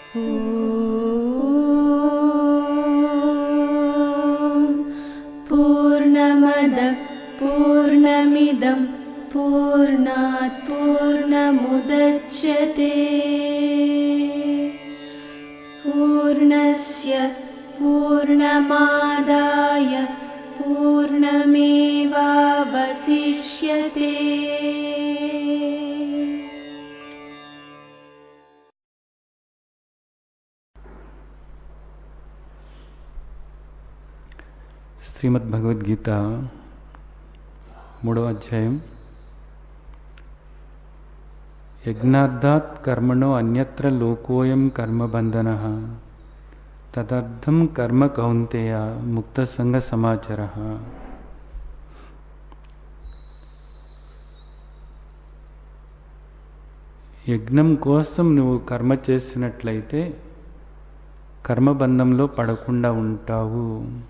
ॐ पूर्णमदः पूर्णमिदं पूर्णात् पूर्णमुदच्यते पूर्णस्य पूर्णमादाय पूर्णमेवावशिष्यते శ్రీమద్ భగవద్గీత మూడవ అధ్యాయం యజ్ఞార్థాత్ కర్మణో అన్యత్ర లోకోయం కర్మబంధన తదర్థం కర్మ కౌంతేయ ముక్త సంగ సమాచార యజ్ఞం కోసం నువ్వు కర్మ చేసినట్లయితే కర్మబంధంలో పడకుండా ఉంటావు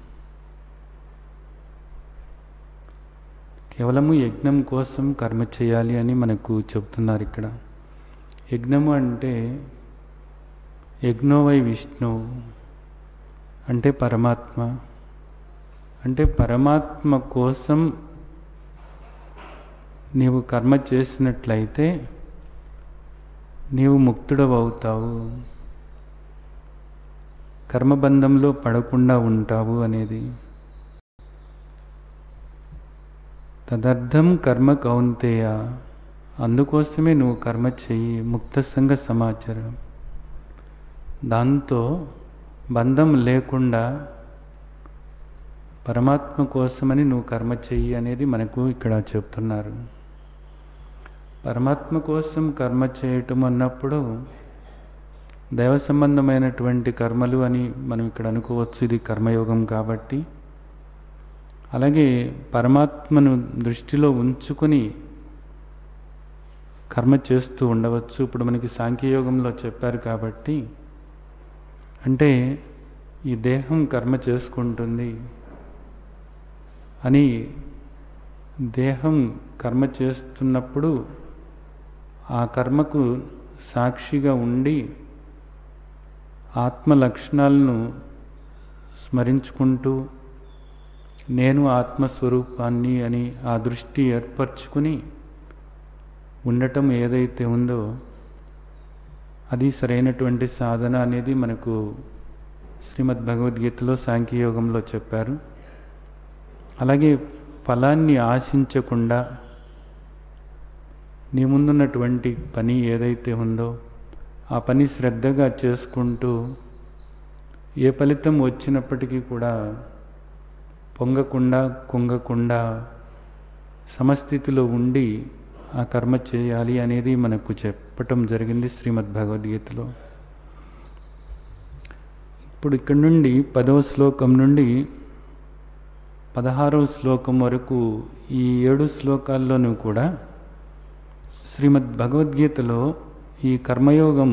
కేవలము యజ్ఞం కోసం కర్మ చేయాలి అని మనకు చెబుతున్నారు ఇక్కడ యజ్ఞము అంటే యజ్ఞోవై విష్ణు అంటే పరమాత్మ అంటే పరమాత్మ కోసం నీవు కర్మ చేసినట్లయితే నీవు ముక్తుడవవుతావు కర్మబంధంలో పడకుండా ఉంటావు అనేది తదర్థం కర్మ కౌంతేయ అందుకోసమే నువ్వు కర్మ చెయ్యి ముక్త సంగ సమాచారం దాంతో బంధం లేకుండా పరమాత్మ కోసమని నువ్వు కర్మ చెయ్యి అనేది మనకు ఇక్కడ చెప్తున్నారు పరమాత్మ కోసం కర్మ చేయటం అన్నప్పుడు దైవ సంబంధమైనటువంటి కర్మలు అని మనం ఇక్కడ అనుకోవచ్చు ఇది కర్మయోగం కాబట్టి అలాగే పరమాత్మను దృష్టిలో ఉంచుకొని కర్మ చేస్తూ ఉండవచ్చు ఇప్పుడు మనకి సాంఖ్యయోగంలో చెప్పారు కాబట్టి అంటే ఈ దేహం కర్మ చేసుకుంటుంది అని దేహం కర్మ చేస్తున్నప్పుడు ఆ కర్మకు సాక్షిగా ఉండి ఆత్మ లక్షణాలను స్మరించుకుంటూ నేను ఆత్మస్వరూపాన్ని అని ఆ దృష్టి ఏర్పరచుకుని ఉండటం ఏదైతే ఉందో అది సరైనటువంటి సాధన అనేది మనకు శ్రీమద్ భగవద్గీతలో సాంఖ్యయోగంలో చెప్పారు అలాగే ఫలాన్ని ఆశించకుండా నీ ముందున్నటువంటి పని ఏదైతే ఉందో ఆ పని శ్రద్ధగా చేసుకుంటూ ఏ ఫలితం వచ్చినప్పటికీ కూడా పొంగకుండా కుంగకుండా సమస్థితిలో ఉండి ఆ కర్మ చేయాలి అనేది మనకు చెప్పటం జరిగింది శ్రీమద్ భగవద్గీతలో ఇప్పుడు ఇక్కడ నుండి పదవ శ్లోకం నుండి పదహారవ శ్లోకం వరకు ఈ ఏడు శ్లోకాల్లోనూ కూడా శ్రీమద్ భగవద్గీతలో ఈ కర్మయోగం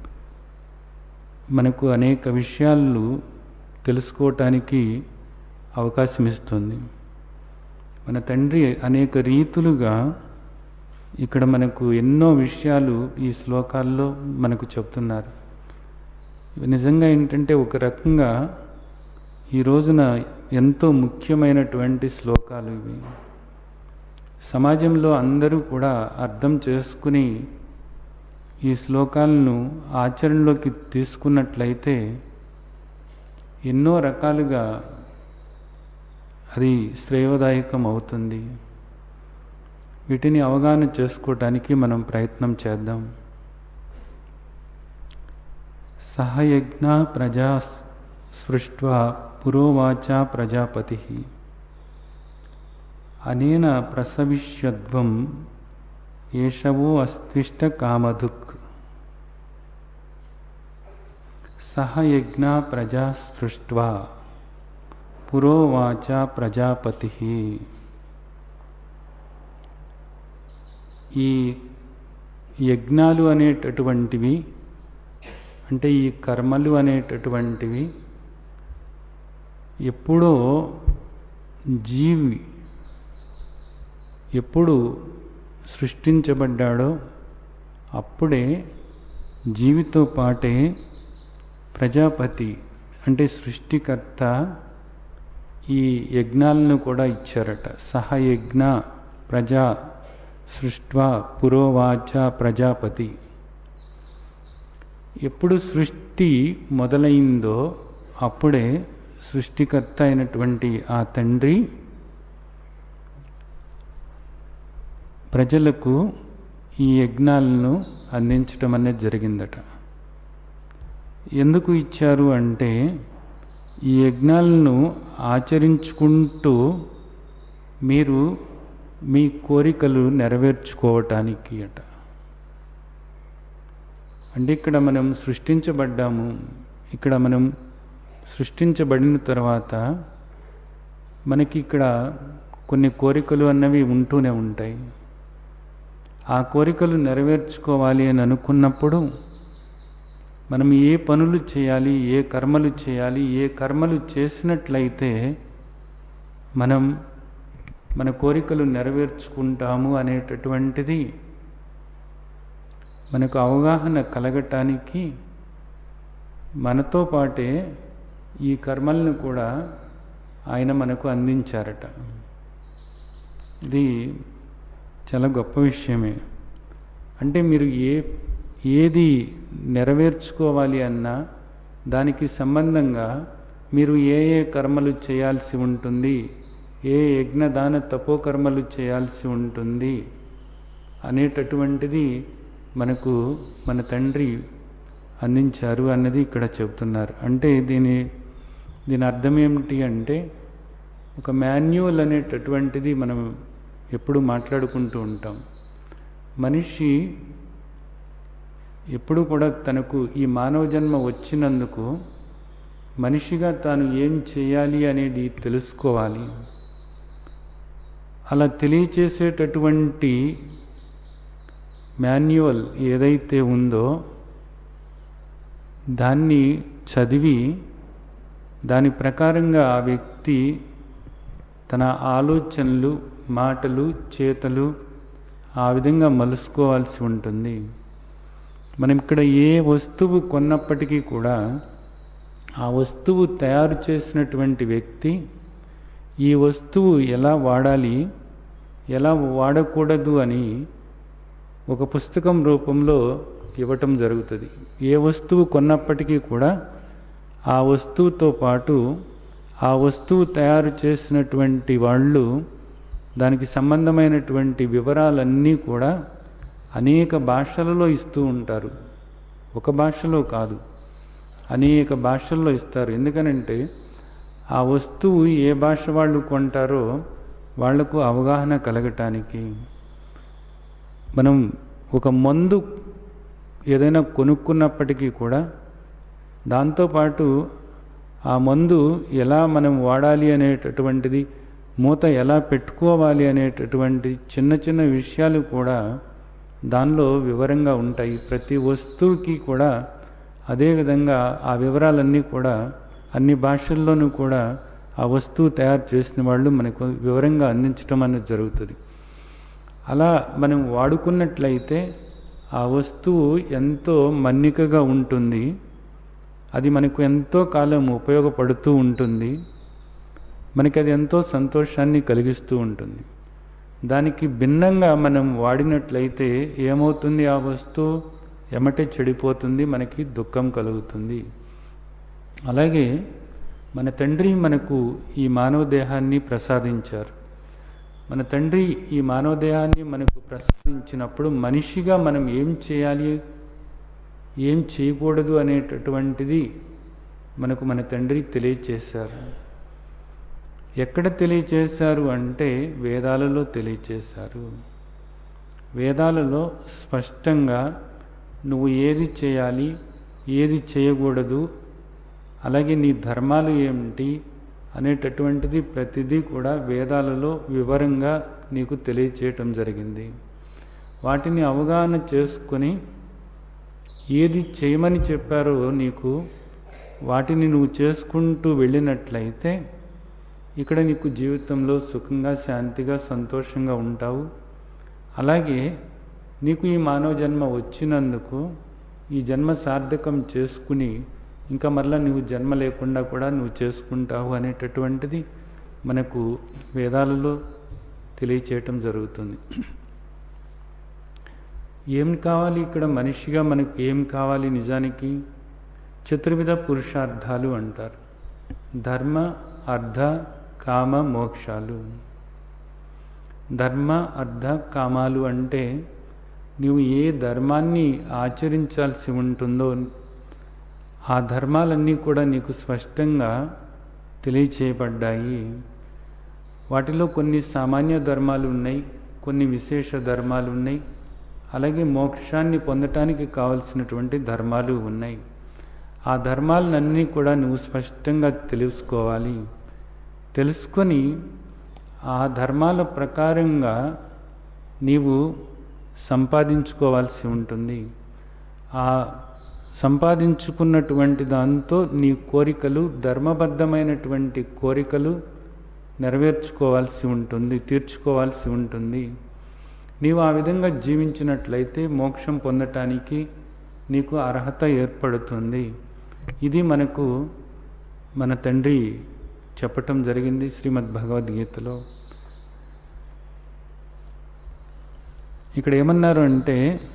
మనకు అనేక విషయాలు తెలుసుకోవటానికి అవకాశం ఇస్తుంది మన తండ్రి అనేక రీతులుగా ఇక్కడ మనకు ఎన్నో విషయాలు ఈ శ్లోకాల్లో మనకు చెప్తున్నారు ఇవి నిజంగా ఏంటంటే ఒక రకంగా ఈ రోజున ఎంతో ముఖ్యమైనటువంటి శ్లోకాలు ఇవి సమాజంలో అందరూ కూడా అర్థం చేసుకుని ఈ శ్లోకాలను ఆచరణలోకి తీసుకున్నట్లయితే ఎన్నో రకాలుగా అది శ్రేయోదాయకం అవుతుంది వీటిని అవగాహన చేసుకోవటానికి మనం ప్రయత్నం చేద్దాం సహయజ్ఞ ప్రజా సృష్ట్వా పురోవాచ ప్రజాపతి అనేన ప్రసవిష్యద్వం ఏషవో అస్తిష్ట కామధుక్ సహయజ్ఞ ప్రజా సృష్ట్వా పురోవాచ ప్రజాపతి ఈ యజ్ఞాలు అనేటటువంటివి అంటే ఈ కర్మలు అనేటటువంటివి ఎప్పుడో జీవి ఎప్పుడు సృష్టించబడ్డాడో అప్పుడే జీవితో పాటే ప్రజాపతి అంటే సృష్టికర్త ఈ యజ్ఞాలను కూడా ఇచ్చారట సహయజ్ఞ ప్రజా సృష్ట్వా పురోవాచ ప్రజాపతి ఎప్పుడు సృష్టి మొదలైందో అప్పుడే సృష్టికర్త అయినటువంటి ఆ తండ్రి ప్రజలకు ఈ యజ్ఞాలను అందించటం అనేది జరిగిందట ఎందుకు ఇచ్చారు అంటే ఈ యజ్ఞాలను ఆచరించుకుంటూ మీరు మీ కోరికలు నెరవేర్చుకోవటానికి అట అంటే ఇక్కడ మనం సృష్టించబడ్డాము ఇక్కడ మనం సృష్టించబడిన తర్వాత మనకి ఇక్కడ కొన్ని కోరికలు అన్నవి ఉంటూనే ఉంటాయి ఆ కోరికలు నెరవేర్చుకోవాలి అని అనుకున్నప్పుడు మనం ఏ పనులు చేయాలి ఏ కర్మలు చేయాలి ఏ కర్మలు చేసినట్లయితే మనం మన కోరికలు నెరవేర్చుకుంటాము అనేటటువంటిది మనకు అవగాహన కలగటానికి మనతో పాటే ఈ కర్మలను కూడా ఆయన మనకు అందించారట ఇది చాలా గొప్ప విషయమే అంటే మీరు ఏ ఏది నెరవేర్చుకోవాలి అన్నా దానికి సంబంధంగా మీరు ఏ ఏ కర్మలు చేయాల్సి ఉంటుంది ఏ యజ్ఞదాన తపోకర్మలు చేయాల్సి ఉంటుంది అనేటటువంటిది మనకు మన తండ్రి అందించారు అన్నది ఇక్కడ చెబుతున్నారు అంటే దీని దీని అర్థం ఏమిటి అంటే ఒక మాన్యువల్ అనేటటువంటిది మనం ఎప్పుడు మాట్లాడుకుంటూ ఉంటాం మనిషి ఎప్పుడు కూడా తనకు ఈ మానవ జన్మ వచ్చినందుకు మనిషిగా తాను ఏం చేయాలి అనేది తెలుసుకోవాలి అలా తెలియచేసేటటువంటి మాన్యువల్ ఏదైతే ఉందో దాన్ని చదివి దాని ప్రకారంగా ఆ వ్యక్తి తన ఆలోచనలు మాటలు చేతలు ఆ విధంగా మలుసుకోవాల్సి ఉంటుంది మనం ఇక్కడ ఏ వస్తువు కొన్నప్పటికీ కూడా ఆ వస్తువు తయారు చేసినటువంటి వ్యక్తి ఈ వస్తువు ఎలా వాడాలి ఎలా వాడకూడదు అని ఒక పుస్తకం రూపంలో ఇవ్వటం జరుగుతుంది ఏ వస్తువు కొన్నప్పటికీ కూడా ఆ వస్తువుతో పాటు ఆ వస్తువు తయారు చేసినటువంటి వాళ్ళు దానికి సంబంధమైనటువంటి వివరాలన్నీ కూడా అనేక భాషలలో ఇస్తూ ఉంటారు ఒక భాషలో కాదు అనేక భాషల్లో ఇస్తారు ఎందుకనంటే ఆ వస్తువు ఏ భాష వాళ్ళు కొంటారో వాళ్లకు అవగాహన కలగటానికి మనం ఒక మందు ఏదైనా కొనుక్కున్నప్పటికీ కూడా దాంతోపాటు ఆ మందు ఎలా మనం వాడాలి అనేటటువంటిది మూత ఎలా పెట్టుకోవాలి అనేటటువంటి చిన్న చిన్న విషయాలు కూడా దానిలో వివరంగా ఉంటాయి ప్రతి వస్తువుకి కూడా అదేవిధంగా ఆ వివరాలన్నీ కూడా అన్ని భాషల్లోనూ కూడా ఆ వస్తువు తయారు చేసిన వాళ్ళు మనకు వివరంగా అందించడం అనేది జరుగుతుంది అలా మనం వాడుకున్నట్లయితే ఆ వస్తువు ఎంతో మన్నికగా ఉంటుంది అది మనకు ఎంతో కాలం ఉపయోగపడుతూ ఉంటుంది మనకి అది ఎంతో సంతోషాన్ని కలిగిస్తూ ఉంటుంది దానికి భిన్నంగా మనం వాడినట్లయితే ఏమవుతుంది ఆ వస్తువు ఎమటే చెడిపోతుంది మనకి దుఃఖం కలుగుతుంది అలాగే మన తండ్రి మనకు ఈ మానవ దేహాన్ని ప్రసాదించారు మన తండ్రి ఈ మానవ దేహాన్ని మనకు ప్రసాదించినప్పుడు మనిషిగా మనం ఏం చేయాలి ఏం చేయకూడదు అనేటటువంటిది మనకు మన తండ్రి తెలియచేశారు ఎక్కడ తెలియచేశారు అంటే వేదాలలో తెలియచేశారు వేదాలలో స్పష్టంగా నువ్వు ఏది చేయాలి ఏది చేయకూడదు అలాగే నీ ధర్మాలు ఏమిటి అనేటటువంటిది ప్రతిదీ కూడా వేదాలలో వివరంగా నీకు తెలియచేయటం జరిగింది వాటిని అవగాహన చేసుకొని ఏది చేయమని చెప్పారో నీకు వాటిని నువ్వు చేసుకుంటూ వెళ్ళినట్లయితే ఇక్కడ నీకు జీవితంలో సుఖంగా శాంతిగా సంతోషంగా ఉంటావు అలాగే నీకు ఈ మానవ జన్మ వచ్చినందుకు ఈ జన్మ సార్థకం చేసుకుని ఇంకా మరలా నువ్వు జన్మ లేకుండా కూడా నువ్వు చేసుకుంటావు అనేటటువంటిది మనకు వేదాలలో తెలియచేయటం జరుగుతుంది ఏం కావాలి ఇక్కడ మనిషిగా మనకు ఏం కావాలి నిజానికి చతుర్విధ పురుషార్థాలు అంటారు ధర్మ అర్థ కామ మోక్షాలు ధర్మ అర్థ కామాలు అంటే నీవు ఏ ధర్మాన్ని ఆచరించాల్సి ఉంటుందో ఆ ధర్మాలన్నీ కూడా నీకు స్పష్టంగా తెలియచేయబడ్డాయి వాటిలో కొన్ని సామాన్య ధర్మాలు ఉన్నాయి కొన్ని విశేష ధర్మాలు ఉన్నాయి అలాగే మోక్షాన్ని పొందటానికి కావలసినటువంటి ధర్మాలు ఉన్నాయి ఆ ధర్మాలన్నీ కూడా నువ్వు స్పష్టంగా తెలుసుకోవాలి తెలుసుకొని ఆ ధర్మాల ప్రకారంగా నీవు సంపాదించుకోవాల్సి ఉంటుంది ఆ సంపాదించుకున్నటువంటి దాంతో నీ కోరికలు ధర్మబద్ధమైనటువంటి కోరికలు నెరవేర్చుకోవాల్సి ఉంటుంది తీర్చుకోవాల్సి ఉంటుంది నీవు ఆ విధంగా జీవించినట్లయితే మోక్షం పొందటానికి నీకు అర్హత ఏర్పడుతుంది ఇది మనకు మన తండ్రి చెప్పటం జరిగింది శ్రీమద్ భగవద్గీతలో ఇక్కడ ఏమన్నారు అంటే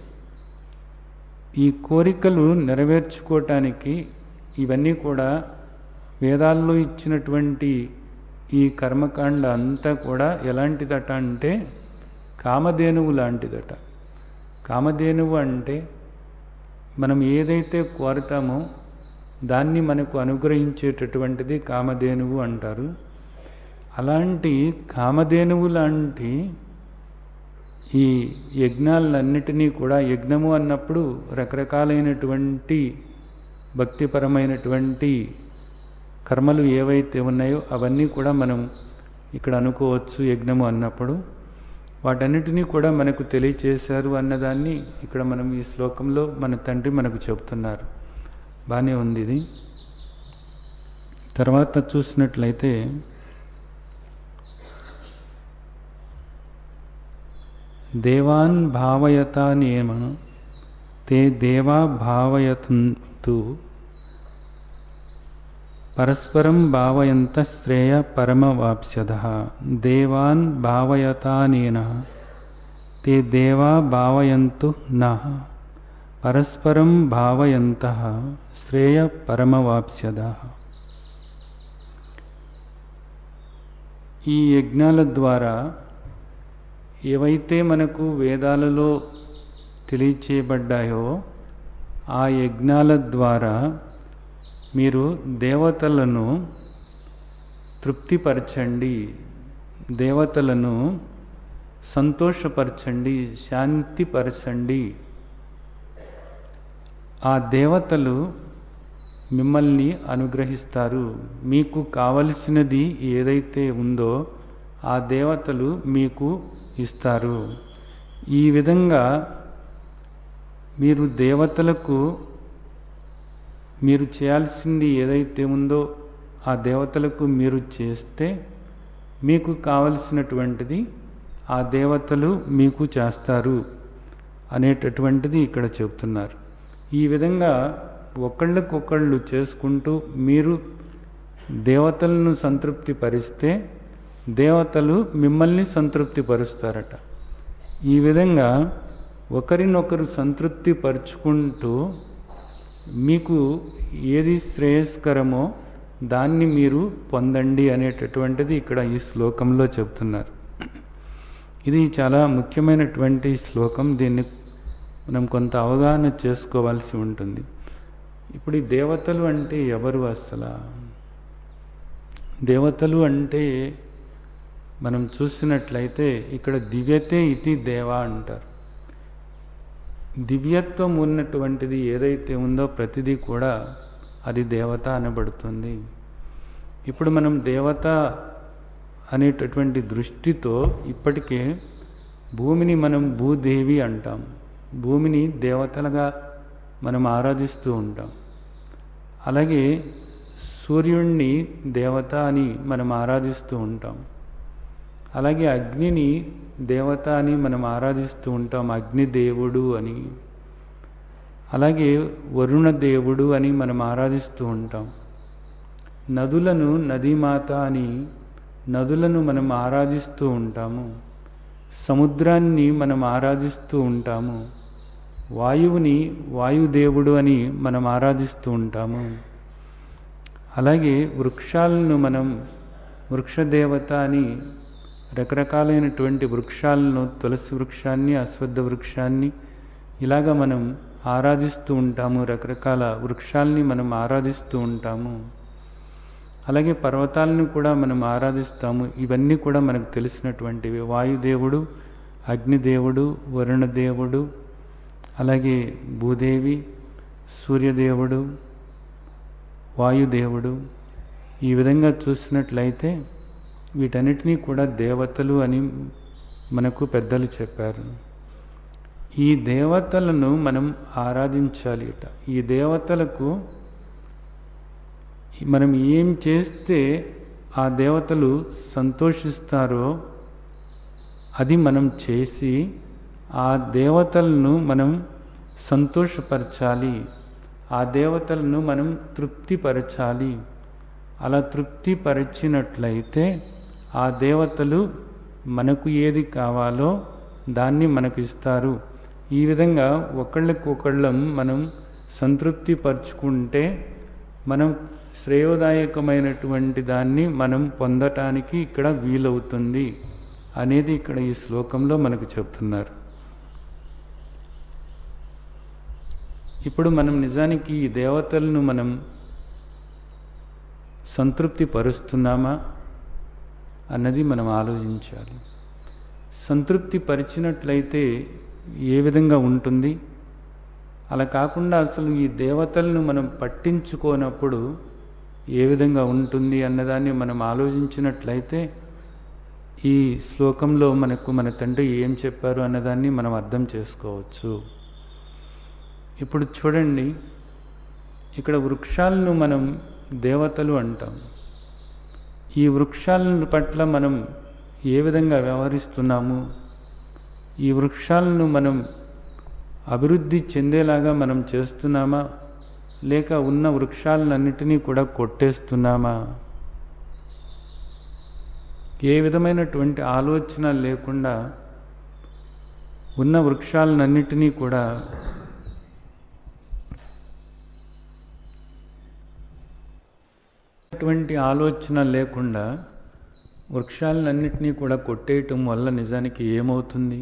ఈ కోరికలు నెరవేర్చుకోవటానికి ఇవన్నీ కూడా వేదాల్లో ఇచ్చినటువంటి ఈ కర్మకాండ అంతా కూడా ఎలాంటిదట అంటే కామధేనువు లాంటిదట కామధేనువు అంటే మనం ఏదైతే కోరతామో దాన్ని మనకు అనుగ్రహించేటటువంటిది కామధేనువు అంటారు అలాంటి కామధేనువు లాంటి ఈ యజ్ఞాలన్నిటినీ కూడా యజ్ఞము అన్నప్పుడు రకరకాలైనటువంటి భక్తిపరమైనటువంటి కర్మలు ఏవైతే ఉన్నాయో అవన్నీ కూడా మనం ఇక్కడ అనుకోవచ్చు యజ్ఞము అన్నప్పుడు వాటన్నిటినీ కూడా మనకు తెలియచేశారు అన్నదాన్ని ఇక్కడ మనం ఈ శ్లోకంలో మన తండ్రి మనకు చెబుతున్నారు బాగానే ఉంది ఇది తర్వాత చూసినట్లయితే దేవాన్ భావయతానేమ తే దేవా భావయతంతు పరస్పరం భావయంత శ్రేయ పరమవాప్స్యద దేవాన్ భావయతానేన తే దేవా భావయంతు న పరస్పరం భావయంత శ్రేయ పరమవాప్స్యద ఈ యజ్ఞాల ద్వారా ఏవైతే మనకు వేదాలలో తెలియచేయబడ్డాయో ఆ యజ్ఞాల ద్వారా మీరు దేవతలను తృప్తిపరచండి దేవతలను సంతోషపరచండి శాంతిపరచండి ఆ దేవతలు మిమ్మల్ని అనుగ్రహిస్తారు మీకు కావలసినది ఏదైతే ఉందో ఆ దేవతలు మీకు ఇస్తారు ఈ విధంగా మీరు దేవతలకు మీరు చేయాల్సింది ఏదైతే ఉందో ఆ దేవతలకు మీరు చేస్తే మీకు కావలసినటువంటిది ఆ దేవతలు మీకు చేస్తారు అనేటటువంటిది ఇక్కడ చెబుతున్నారు ఈ విధంగా ఒకళ్ళకొకళ్ళు చేసుకుంటూ మీరు దేవతలను సంతృప్తి పరిస్తే దేవతలు మిమ్మల్ని సంతృప్తి పరుస్తారట ఈ విధంగా ఒకరినొకరు సంతృప్తి పరుచుకుంటూ మీకు ఏది శ్రేయస్కరమో దాన్ని మీరు పొందండి అనేటటువంటిది ఇక్కడ ఈ శ్లోకంలో చెప్తున్నారు ఇది చాలా ముఖ్యమైనటువంటి శ్లోకం దీన్ని మనం కొంత అవగాహన చేసుకోవాల్సి ఉంటుంది ఇప్పుడు ఈ దేవతలు అంటే ఎవరు అసలు దేవతలు అంటే మనం చూసినట్లయితే ఇక్కడ దివ్యతే ఇతి దేవా అంటారు దివ్యత్వం ఉన్నటువంటిది ఏదైతే ఉందో ప్రతిదీ కూడా అది దేవత అనబడుతుంది ఇప్పుడు మనం దేవత అనేటటువంటి దృష్టితో ఇప్పటికే భూమిని మనం భూదేవి అంటాం భూమిని దేవతలుగా మనం ఆరాధిస్తూ ఉంటాం అలాగే సూర్యుణ్ణి దేవత అని మనం ఆరాధిస్తూ ఉంటాం అలాగే అగ్నిని దేవత అని మనం ఆరాధిస్తూ ఉంటాం అగ్నిదేవుడు అని అలాగే వరుణ దేవుడు అని మనం ఆరాధిస్తూ ఉంటాం నదులను నదీమాత అని నదులను మనం ఆరాధిస్తూ ఉంటాము సముద్రాన్ని మనం ఆరాధిస్తూ ఉంటాము వాయువుని వాయుదేవుడు అని మనం ఆరాధిస్తూ ఉంటాము అలాగే వృక్షాలను మనం వృక్షదేవత అని రకరకాలైనటువంటి వృక్షాలను తులసి వృక్షాన్ని అశ్వద్ధ వృక్షాన్ని ఇలాగా మనం ఆరాధిస్తూ ఉంటాము రకరకాల వృక్షాలని మనం ఆరాధిస్తూ ఉంటాము అలాగే పర్వతాలను కూడా మనం ఆరాధిస్తాము ఇవన్నీ కూడా మనకు తెలిసినటువంటివి వాయుదేవుడు అగ్నిదేవుడు వరుణదేవుడు అలాగే భూదేవి సూర్యదేవుడు వాయుదేవుడు ఈ విధంగా చూసినట్లయితే వీటన్నిటినీ కూడా దేవతలు అని మనకు పెద్దలు చెప్పారు ఈ దేవతలను మనం ఆరాధించాలి అట ఈ దేవతలకు మనం ఏం చేస్తే ఆ దేవతలు సంతోషిస్తారో అది మనం చేసి ఆ దేవతలను మనం సంతోషపరచాలి ఆ దేవతలను మనం తృప్తిపరచాలి అలా తృప్తిపరిచినట్లయితే ఆ దేవతలు మనకు ఏది కావాలో దాన్ని మనకు ఇస్తారు ఈ విధంగా ఒకళ్ళకొకళ్ళం మనం సంతృప్తి పరుచుకుంటే మనం శ్రేయోదాయకమైనటువంటి దాన్ని మనం పొందటానికి ఇక్కడ వీలవుతుంది అనేది ఇక్కడ ఈ శ్లోకంలో మనకు చెప్తున్నారు ఇప్పుడు మనం నిజానికి ఈ దేవతలను మనం సంతృప్తి పరుస్తున్నామా అన్నది మనం ఆలోచించాలి సంతృప్తి పరిచినట్లయితే ఏ విధంగా ఉంటుంది అలా కాకుండా అసలు ఈ దేవతలను మనం పట్టించుకోనప్పుడు ఏ విధంగా ఉంటుంది అన్నదాన్ని మనం ఆలోచించినట్లయితే ఈ శ్లోకంలో మనకు మన తండ్రి ఏం చెప్పారు అన్నదాన్ని మనం అర్థం చేసుకోవచ్చు ఇప్పుడు చూడండి ఇక్కడ వృక్షాలను మనం దేవతలు అంటాం ఈ వృక్షాలను పట్ల మనం ఏ విధంగా వ్యవహరిస్తున్నాము ఈ వృక్షాలను మనం అభివృద్ధి చెందేలాగా మనం చేస్తున్నామా లేక ఉన్న వృక్షాలన్నిటినీ కూడా కొట్టేస్తున్నామా ఏ విధమైనటువంటి ఆలోచన లేకుండా ఉన్న వృక్షాలన్నిటినీ కూడా అటువంటి ఆలోచన లేకుండా వృక్షాలన్నింటినీ కూడా కొట్టేయటం వల్ల నిజానికి ఏమవుతుంది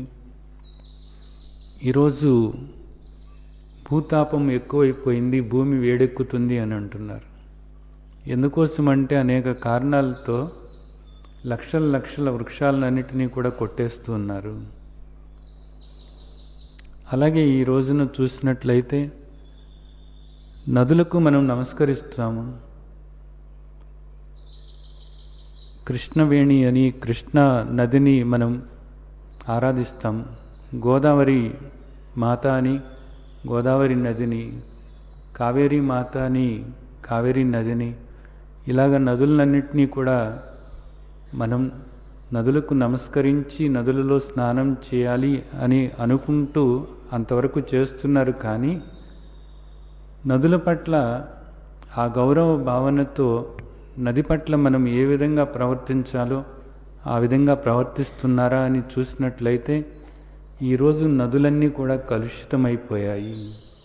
ఈరోజు భూతాపం ఎక్కువైపోయింది భూమి వేడెక్కుతుంది అని అంటున్నారు ఎందుకోసం అంటే అనేక కారణాలతో లక్షల లక్షల వృక్షాలన్నింటినీ కూడా కొట్టేస్తూ ఉన్నారు అలాగే ఈ రోజున చూసినట్లయితే నదులకు మనం నమస్కరిస్తాము కృష్ణవేణి అని కృష్ణ నదిని మనం ఆరాధిస్తాం గోదావరి మాత అని గోదావరి నదిని కావేరీ మాత అని కావేరీ నదిని ఇలాగ నదులన్నింటినీ కూడా మనం నదులకు నమస్కరించి నదులలో స్నానం చేయాలి అని అనుకుంటూ అంతవరకు చేస్తున్నారు కానీ నదుల పట్ల ఆ గౌరవ భావనతో నది పట్ల మనం ఏ విధంగా ప్రవర్తించాలో ఆ విధంగా ప్రవర్తిస్తున్నారా అని చూసినట్లయితే ఈరోజు నదులన్నీ కూడా కలుషితమైపోయాయి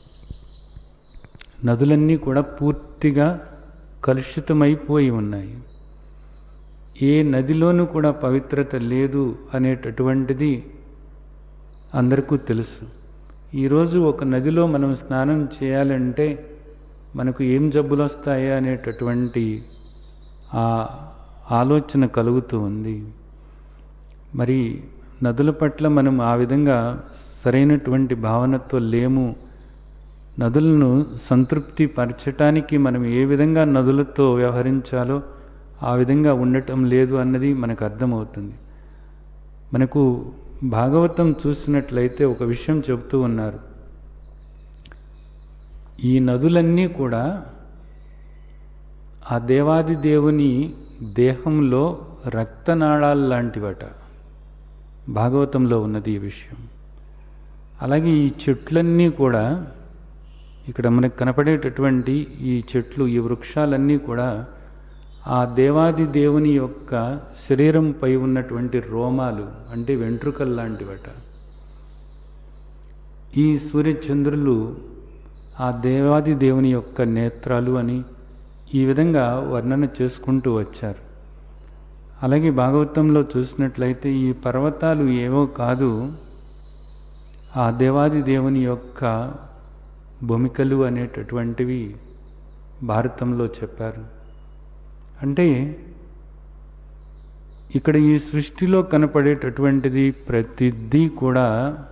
నదులన్నీ కూడా పూర్తిగా కలుషితమైపోయి ఉన్నాయి ఏ నదిలోనూ కూడా పవిత్రత లేదు అనేటటువంటిది అందరికీ తెలుసు ఈరోజు ఒక నదిలో మనం స్నానం చేయాలంటే మనకు ఏం జబ్బులు వస్తాయా అనేటటువంటి ఆ ఆలోచన కలుగుతూ ఉంది మరి నదుల పట్ల మనం ఆ విధంగా సరైనటువంటి భావనతో లేము నదులను సంతృప్తి పరచటానికి మనం ఏ విధంగా నదులతో వ్యవహరించాలో ఆ విధంగా ఉండటం లేదు అన్నది మనకు అర్థమవుతుంది మనకు భాగవతం చూసినట్లయితే ఒక విషయం చెబుతూ ఉన్నారు ఈ నదులన్నీ కూడా ఆ దేవాది దేవుని దేహంలో రక్తనాళాలు లాంటివట భాగవతంలో ఉన్నది ఈ విషయం అలాగే ఈ చెట్లన్నీ కూడా ఇక్కడ మనకు కనపడేటటువంటి ఈ చెట్లు ఈ వృక్షాలన్నీ కూడా ఆ దేవాది దేవుని యొక్క శరీరంపై ఉన్నటువంటి రోమాలు అంటే వెంట్రుకలు లాంటివట ఈ సూర్యచంద్రులు ఆ దేవాది దేవుని యొక్క నేత్రాలు అని ఈ విధంగా వర్ణన చేసుకుంటూ వచ్చారు అలాగే భాగవతంలో చూసినట్లయితే ఈ పర్వతాలు ఏవో కాదు ఆ దేవాది దేవుని యొక్క భూమికలు అనేటటువంటివి భారతంలో చెప్పారు అంటే ఇక్కడ ఈ సృష్టిలో కనపడేటటువంటిది ప్రతిదీ కూడా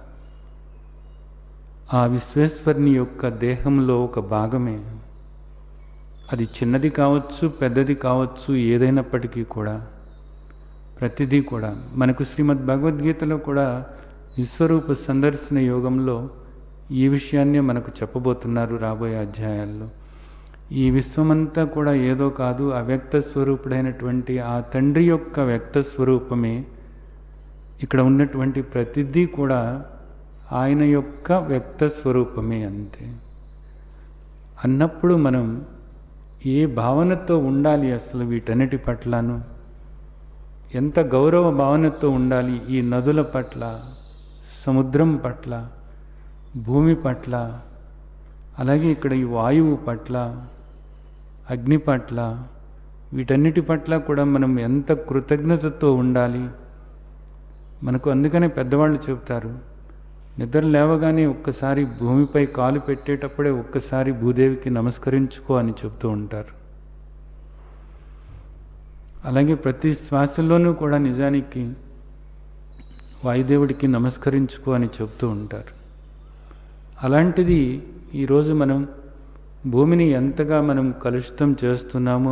ఆ విశ్వేశ్వరుని యొక్క దేహంలో ఒక భాగమే అది చిన్నది కావచ్చు పెద్దది కావచ్చు ఏదైనప్పటికీ కూడా ప్రతిదీ కూడా మనకు శ్రీమద్ భగవద్గీతలో కూడా విశ్వరూప సందర్శన యోగంలో ఈ విషయాన్నే మనకు చెప్పబోతున్నారు రాబోయే అధ్యాయాల్లో ఈ విశ్వమంతా కూడా ఏదో కాదు అవ్యక్త స్వరూపుడైనటువంటి ఆ తండ్రి యొక్క వ్యక్త స్వరూపమే ఇక్కడ ఉన్నటువంటి ప్రతిదీ కూడా ఆయన యొక్క వ్యక్త స్వరూపమే అంతే అన్నప్పుడు మనం ఏ భావనతో ఉండాలి అసలు వీటన్నిటి పట్లను ఎంత గౌరవ భావనతో ఉండాలి ఈ నదుల పట్ల సముద్రం పట్ల భూమి పట్ల అలాగే ఇక్కడ ఈ వాయువు పట్ల అగ్ని పట్ల వీటన్నిటి పట్ల కూడా మనం ఎంత కృతజ్ఞతతో ఉండాలి మనకు అందుకనే పెద్దవాళ్ళు చెబుతారు నిద్ర లేవగానే ఒక్కసారి భూమిపై కాలు పెట్టేటప్పుడే ఒక్కసారి భూదేవికి నమస్కరించుకో అని చెప్తూ ఉంటారు అలాగే ప్రతి శ్వాసలోనూ కూడా నిజానికి వాయుదేవుడికి నమస్కరించుకో అని చెప్తూ ఉంటారు అలాంటిది ఈరోజు మనం భూమిని ఎంతగా మనం కలుషితం చేస్తున్నామో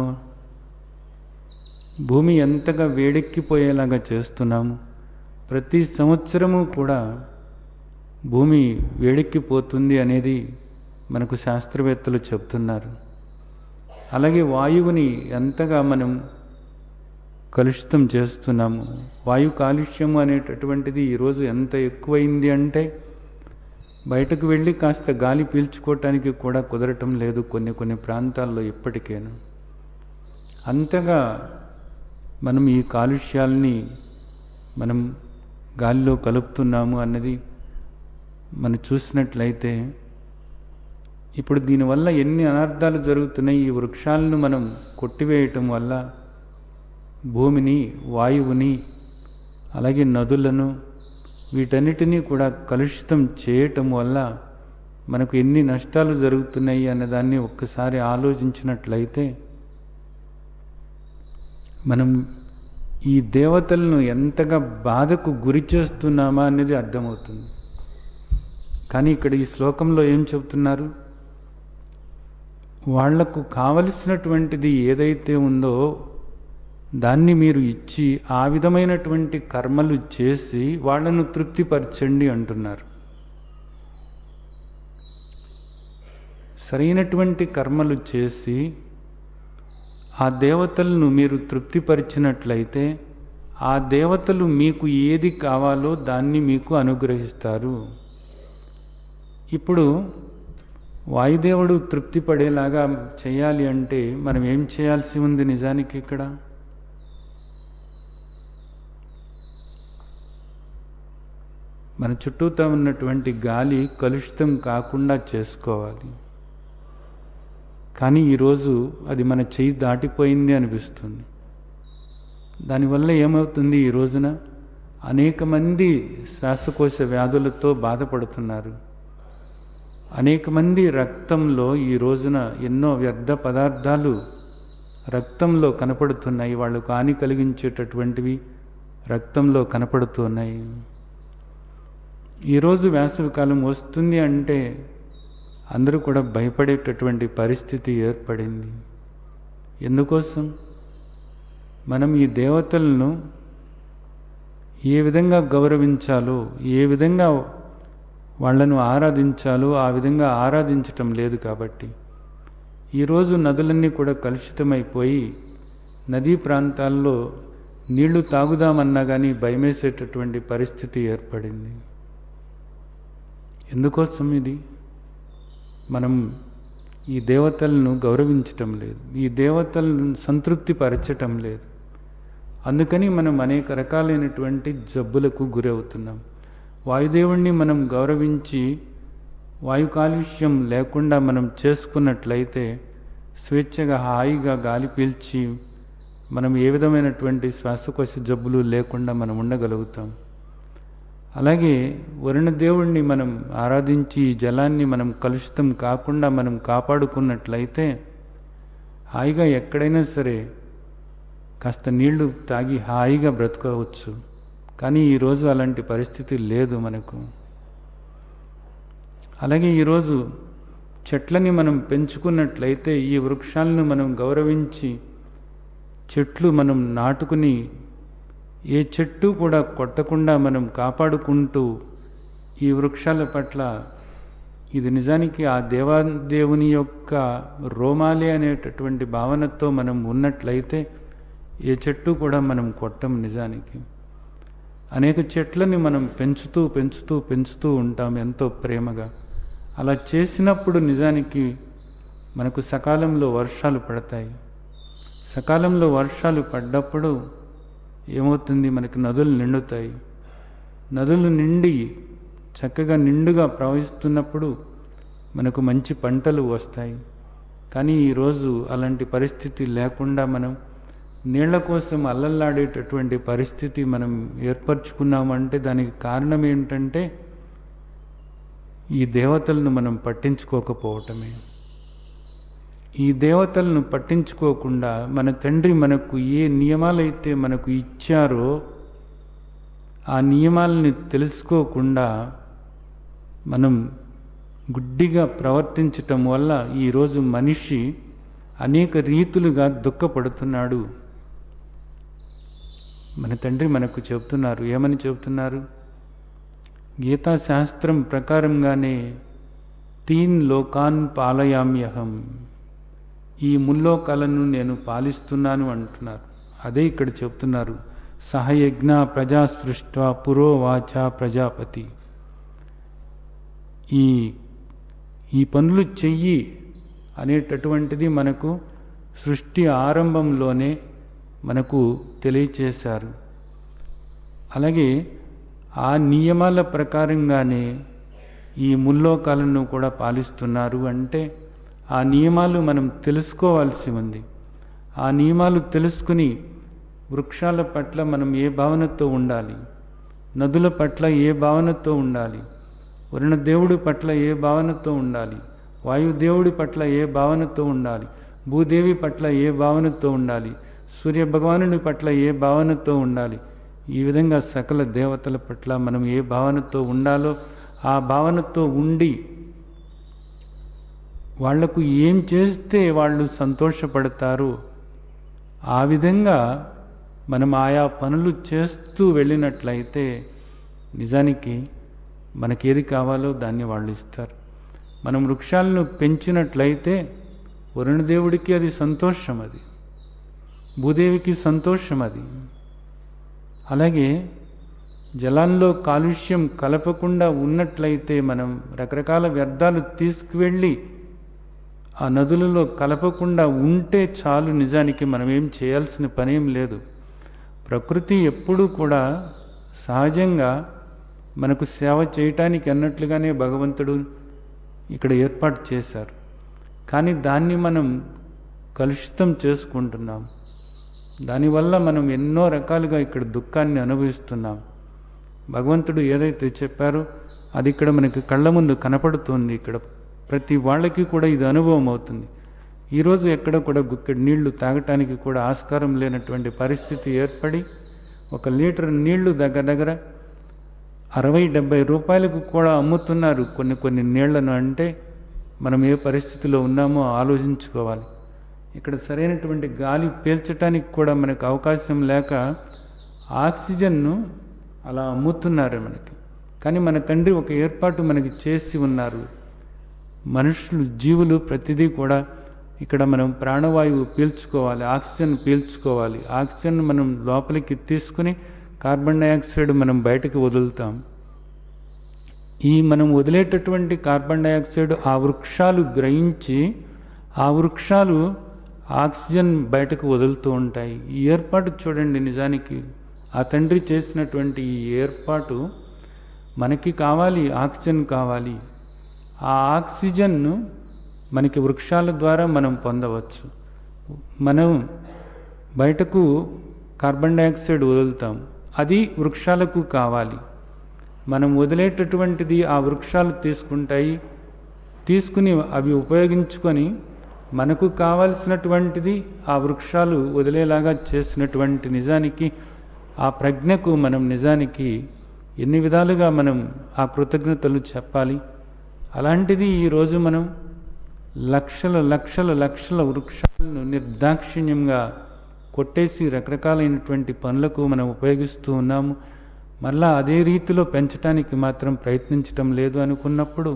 భూమి ఎంతగా వేడెక్కిపోయేలాగా చేస్తున్నాము ప్రతి సంవత్సరము కూడా భూమి వేడెక్కిపోతుంది అనేది మనకు శాస్త్రవేత్తలు చెప్తున్నారు అలాగే వాయువుని ఎంతగా మనం కలుషితం చేస్తున్నాము వాయు కాలుష్యము అనేటటువంటిది ఈరోజు ఎంత ఎక్కువైంది అంటే బయటకు వెళ్ళి కాస్త గాలి పీల్చుకోవటానికి కూడా కుదరటం లేదు కొన్ని కొన్ని ప్రాంతాల్లో ఇప్పటికేను అంతగా మనం ఈ కాలుష్యాల్ని మనం గాలిలో కలుపుతున్నాము అన్నది మనం చూసినట్లయితే ఇప్పుడు దీనివల్ల ఎన్ని అనర్థాలు జరుగుతున్నాయి ఈ వృక్షాలను మనం కొట్టివేయటం వల్ల భూమిని వాయువుని అలాగే నదులను వీటన్నిటినీ కూడా కలుషితం చేయటం వల్ల మనకు ఎన్ని నష్టాలు జరుగుతున్నాయి అన్నదాన్ని ఒక్కసారి ఆలోచించినట్లయితే మనం ఈ దేవతలను ఎంతగా బాధకు గురి చేస్తున్నామా అనేది అర్థమవుతుంది కానీ ఇక్కడ ఈ శ్లోకంలో ఏం చెబుతున్నారు వాళ్లకు కావలసినటువంటిది ఏదైతే ఉందో దాన్ని మీరు ఇచ్చి ఆ విధమైనటువంటి కర్మలు చేసి వాళ్ళను తృప్తిపరచండి అంటున్నారు సరైనటువంటి కర్మలు చేసి ఆ దేవతలను మీరు తృప్తిపరిచినట్లయితే ఆ దేవతలు మీకు ఏది కావాలో దాన్ని మీకు అనుగ్రహిస్తారు ఇప్పుడు వాయుదేవుడు తృప్తి పడేలాగా చేయాలి అంటే మనం ఏం చేయాల్సి ఉంది నిజానికి ఇక్కడ మన చుట్టూతో ఉన్నటువంటి గాలి కలుషితం కాకుండా చేసుకోవాలి కానీ ఈరోజు అది మన చెయ్యి దాటిపోయింది అనిపిస్తుంది దానివల్ల ఏమవుతుంది ఈ రోజున అనేక మంది శ్వాసకోశ వ్యాధులతో బాధపడుతున్నారు అనేక మంది రక్తంలో ఈ రోజున ఎన్నో వ్యర్థ పదార్థాలు రక్తంలో కనపడుతున్నాయి వాళ్ళకు హాని కలిగించేటటువంటివి రక్తంలో కనపడుతున్నాయి ఈరోజు వేసవికాలం వస్తుంది అంటే అందరూ కూడా భయపడేటటువంటి పరిస్థితి ఏర్పడింది ఎందుకోసం మనం ఈ దేవతలను ఏ విధంగా గౌరవించాలో ఏ విధంగా వాళ్లను ఆరాధించాలో ఆ విధంగా ఆరాధించటం లేదు కాబట్టి ఈరోజు నదులన్నీ కూడా కలుషితమైపోయి నదీ ప్రాంతాల్లో నీళ్లు తాగుదామన్నా కానీ భయమేసేటటువంటి పరిస్థితి ఏర్పడింది ఎందుకోసం ఇది మనం ఈ దేవతలను గౌరవించటం లేదు ఈ దేవతలను సంతృప్తి పరచటం లేదు అందుకని మనం అనేక రకాలైనటువంటి జబ్బులకు గురవుతున్నాం వాయుదేవుణ్ణి మనం గౌరవించి వాయు కాలుష్యం లేకుండా మనం చేసుకున్నట్లయితే స్వేచ్ఛగా హాయిగా గాలి పీల్చి మనం ఏ విధమైనటువంటి శ్వాసకోశ జబ్బులు లేకుండా మనం ఉండగలుగుతాం అలాగే వరుణదేవుణ్ణి మనం ఆరాధించి ఈ జలాన్ని మనం కలుషితం కాకుండా మనం కాపాడుకున్నట్లయితే హాయిగా ఎక్కడైనా సరే కాస్త నీళ్లు తాగి హాయిగా బ్రతకవచ్చు కానీ ఈరోజు అలాంటి పరిస్థితి లేదు మనకు అలాగే ఈరోజు చెట్లని మనం పెంచుకున్నట్లయితే ఈ వృక్షాలను మనం గౌరవించి చెట్లు మనం నాటుకుని ఏ చెట్టు కూడా కొట్టకుండా మనం కాపాడుకుంటూ ఈ వృక్షాల పట్ల ఇది నిజానికి ఆ దేవాదేవుని యొక్క రోమాలే అనేటటువంటి భావనతో మనం ఉన్నట్లయితే ఏ చెట్టు కూడా మనం కొట్టం నిజానికి అనేక చెట్లని మనం పెంచుతూ పెంచుతూ పెంచుతూ ఉంటాం ఎంతో ప్రేమగా అలా చేసినప్పుడు నిజానికి మనకు సకాలంలో వర్షాలు పడతాయి సకాలంలో వర్షాలు పడ్డప్పుడు ఏమవుతుంది మనకి నదులు నిండుతాయి నదులు నిండి చక్కగా నిండుగా ప్రవహిస్తున్నప్పుడు మనకు మంచి పంటలు వస్తాయి కానీ ఈరోజు అలాంటి పరిస్థితి లేకుండా మనం నీళ్ల కోసం అల్లల్లాడేటటువంటి పరిస్థితి మనం ఏర్పరచుకున్నామంటే దానికి కారణం ఏంటంటే ఈ దేవతలను మనం పట్టించుకోకపోవటమే ఈ దేవతలను పట్టించుకోకుండా మన తండ్రి మనకు ఏ నియమాలైతే మనకు ఇచ్చారో ఆ నియమాలని తెలుసుకోకుండా మనం గుడ్డిగా ప్రవర్తించటం వల్ల ఈరోజు మనిషి అనేక రీతులుగా దుఃఖపడుతున్నాడు మన తండ్రి మనకు చెబుతున్నారు ఏమని చెబుతున్నారు గీతా శాస్త్రం ప్రకారంగానే తీన్ లోకాన్ పాలయామ్యహం ఈ ముల్లోకాలను నేను పాలిస్తున్నాను అంటున్నారు అదే ఇక్కడ చెప్తున్నారు సహయజ్ఞ ప్రజా సృష్ట పురోవాచ ప్రజాపతి ఈ ఈ పనులు చెయ్యి అనేటటువంటిది మనకు సృష్టి ఆరంభంలోనే మనకు తెలియచేశారు అలాగే ఆ నియమాల ప్రకారంగానే ఈ ముల్లోకాలను కూడా పాలిస్తున్నారు అంటే ఆ నియమాలు మనం తెలుసుకోవాల్సి ఉంది ఆ నియమాలు తెలుసుకుని వృక్షాల పట్ల మనం ఏ భావనతో ఉండాలి నదుల పట్ల ఏ భావనతో ఉండాలి వరుణదేవుడి పట్ల ఏ భావనతో ఉండాలి వాయుదేవుడి పట్ల ఏ భావనతో ఉండాలి భూదేవి పట్ల ఏ భావనతో ఉండాలి సూర్య భగవానుడి పట్ల ఏ భావనతో ఉండాలి ఈ విధంగా సకల దేవతల పట్ల మనం ఏ భావనతో ఉండాలో ఆ భావనతో ఉండి వాళ్లకు ఏం చేస్తే వాళ్ళు సంతోషపడతారు ఆ విధంగా మనం ఆయా పనులు చేస్తూ వెళ్ళినట్లయితే నిజానికి మనకేది కావాలో దాన్ని వాళ్ళు ఇస్తారు మనం వృక్షాలను పెంచినట్లయితే వరుణదేవుడికి అది సంతోషం అది భూదేవికి సంతోషం అది అలాగే జలాల్లో కాలుష్యం కలపకుండా ఉన్నట్లయితే మనం రకరకాల వ్యర్థాలు తీసుకువెళ్ళి ఆ నదులలో కలపకుండా ఉంటే చాలు నిజానికి మనం ఏం చేయాల్సిన పనేం లేదు ప్రకృతి ఎప్పుడూ కూడా సహజంగా మనకు సేవ చేయటానికి అన్నట్లుగానే భగవంతుడు ఇక్కడ ఏర్పాటు చేశారు కానీ దాన్ని మనం కలుషితం చేసుకుంటున్నాం దానివల్ల మనం ఎన్నో రకాలుగా ఇక్కడ దుఃఖాన్ని అనుభవిస్తున్నాం భగవంతుడు ఏదైతే చెప్పారో అది ఇక్కడ మనకి కళ్ళ ముందు కనపడుతుంది ఇక్కడ ప్రతి వాళ్ళకి కూడా ఇది అనుభవం అవుతుంది ఈరోజు ఎక్కడ కూడా గుక్కడి నీళ్లు తాగటానికి కూడా ఆస్కారం లేనటువంటి పరిస్థితి ఏర్పడి ఒక లీటర్ నీళ్లు దగ్గర దగ్గర అరవై డెబ్బై రూపాయలకు కూడా అమ్ముతున్నారు కొన్ని కొన్ని నీళ్లను అంటే మనం ఏ పరిస్థితిలో ఉన్నామో ఆలోచించుకోవాలి ఇక్కడ సరైనటువంటి గాలి పీల్చడానికి కూడా మనకు అవకాశం లేక ఆక్సిజన్ను అలా అమ్ముతున్నారు మనకి కానీ మన తండ్రి ఒక ఏర్పాటు మనకి చేసి ఉన్నారు మనుషులు జీవులు ప్రతిదీ కూడా ఇక్కడ మనం ప్రాణవాయువు పీల్చుకోవాలి ఆక్సిజన్ పీల్చుకోవాలి ఆక్సిజన్ మనం లోపలికి తీసుకుని కార్బన్ డైఆక్సైడ్ మనం బయటకు వదులుతాం ఈ మనం వదిలేటటువంటి కార్బన్ డైఆక్సైడ్ ఆ వృక్షాలు గ్రహించి ఆ వృక్షాలు ఆక్సిజన్ బయటకు వదులుతూ ఉంటాయి ఈ ఏర్పాటు చూడండి నిజానికి ఆ తండ్రి చేసినటువంటి ఈ ఏర్పాటు మనకి కావాలి ఆక్సిజన్ కావాలి ఆ ఆక్సిజన్ను మనకి వృక్షాల ద్వారా మనం పొందవచ్చు మనం బయటకు కార్బన్ డైఆక్సైడ్ వదులుతాం అది వృక్షాలకు కావాలి మనం వదిలేటటువంటిది ఆ వృక్షాలు తీసుకుంటాయి తీసుకుని అవి ఉపయోగించుకొని మనకు కావలసినటువంటిది ఆ వృక్షాలు వదిలేలాగా చేసినటువంటి నిజానికి ఆ ప్రజ్ఞకు మనం నిజానికి ఎన్ని విధాలుగా మనం ఆ కృతజ్ఞతలు చెప్పాలి అలాంటిది ఈరోజు మనం లక్షల లక్షల లక్షల వృక్షాలను నిర్దాక్షిణ్యంగా కొట్టేసి రకరకాలైనటువంటి పనులకు మనం ఉపయోగిస్తూ ఉన్నాము మళ్ళా అదే రీతిలో పెంచడానికి మాత్రం ప్రయత్నించటం లేదు అనుకున్నప్పుడు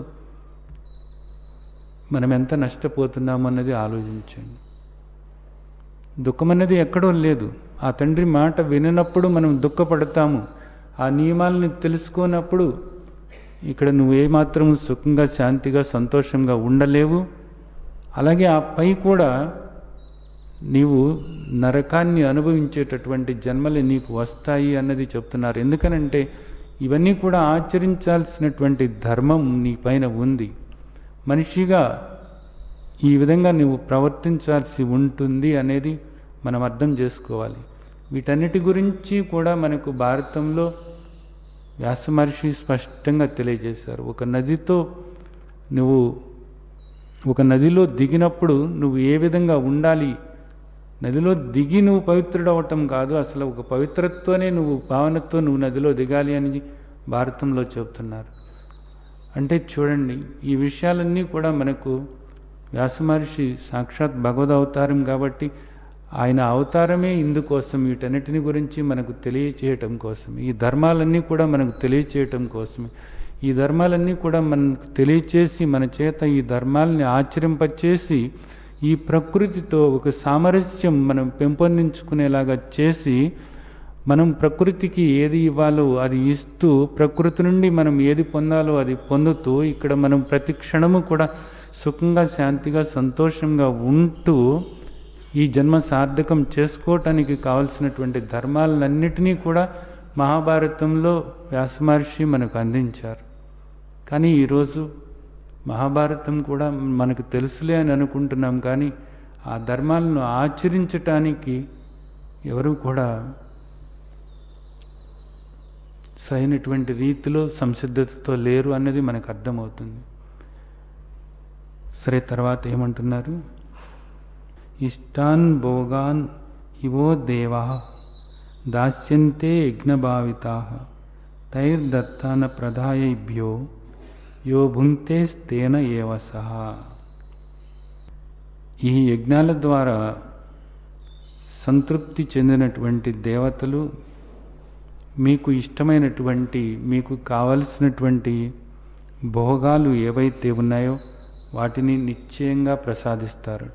మనం ఎంత నష్టపోతున్నాము అన్నది ఆలోచించండి దుఃఖం అన్నది ఎక్కడో లేదు ఆ తండ్రి మాట విననప్పుడు మనం దుఃఖపడతాము ఆ నియమాలని తెలుసుకోనప్పుడు ఇక్కడ నువ్వేమాత్రము సుఖంగా శాంతిగా సంతోషంగా ఉండలేవు అలాగే ఆ పై కూడా నీవు నరకాన్ని అనుభవించేటటువంటి జన్మలు నీకు వస్తాయి అన్నది చెప్తున్నారు ఎందుకనంటే ఇవన్నీ కూడా ఆచరించాల్సినటువంటి ధర్మం నీ పైన ఉంది మనిషిగా ఈ విధంగా నువ్వు ప్రవర్తించాల్సి ఉంటుంది అనేది మనం అర్థం చేసుకోవాలి వీటన్నిటి గురించి కూడా మనకు భారతంలో వ్యాస మహర్షి స్పష్టంగా తెలియజేశారు ఒక నదితో నువ్వు ఒక నదిలో దిగినప్పుడు నువ్వు ఏ విధంగా ఉండాలి నదిలో దిగి నువ్వు పవిత్రుడవటం కాదు అసలు ఒక పవిత్రతతోనే నువ్వు భావనతో నువ్వు నదిలో దిగాలి అని భారతంలో చెబుతున్నారు అంటే చూడండి ఈ విషయాలన్నీ కూడా మనకు వ్యాస మహర్షి సాక్షాత్ భగవద్ అవతారం కాబట్టి ఆయన అవతారమే ఇందుకోసం వీటన్నిటిని గురించి మనకు తెలియచేయటం కోసం ఈ ధర్మాలన్నీ కూడా మనకు తెలియచేయటం కోసమే ఈ ధర్మాలన్నీ కూడా మనకు తెలియచేసి మన చేత ఈ ధర్మాలని ఆచరింపచేసి ఈ ప్రకృతితో ఒక సామరస్యం మనం పెంపొందించుకునేలాగా చేసి మనం ప్రకృతికి ఏది ఇవ్వాలో అది ఇస్తూ ప్రకృతి నుండి మనం ఏది పొందాలో అది పొందుతూ ఇక్కడ మనం ప్రతి క్షణము కూడా సుఖంగా శాంతిగా సంతోషంగా ఉంటూ ఈ జన్మ సార్థకం చేసుకోవటానికి కావలసినటువంటి ధర్మాలన్నిటినీ కూడా మహాభారతంలో వ్యాసమహర్షి మనకు అందించారు కానీ ఈరోజు మహాభారతం కూడా మనకు తెలుసులే అని అనుకుంటున్నాం కానీ ఆ ధర్మాలను ఆచరించటానికి ఎవరు కూడా సరైనటువంటి రీతిలో సంసిద్ధతతో లేరు అన్నది మనకు అర్థమవుతుంది సరే తర్వాత ఏమంటున్నారు ఇష్టాన్ భోగాన్ ఇవో దేవా దాస్యంతే యజ్ఞభావితా తైర్దత్తాన ప్రదాయభ్యో యో భుంక్తేస్తేన ఏవ సహా ఈ యజ్ఞాల ద్వారా సంతృప్తి చెందినటువంటి దేవతలు మీకు ఇష్టమైనటువంటి మీకు కావలసినటువంటి భోగాలు ఏవైతే ఉన్నాయో వాటిని నిశ్చయంగా ప్రసాదిస్తారట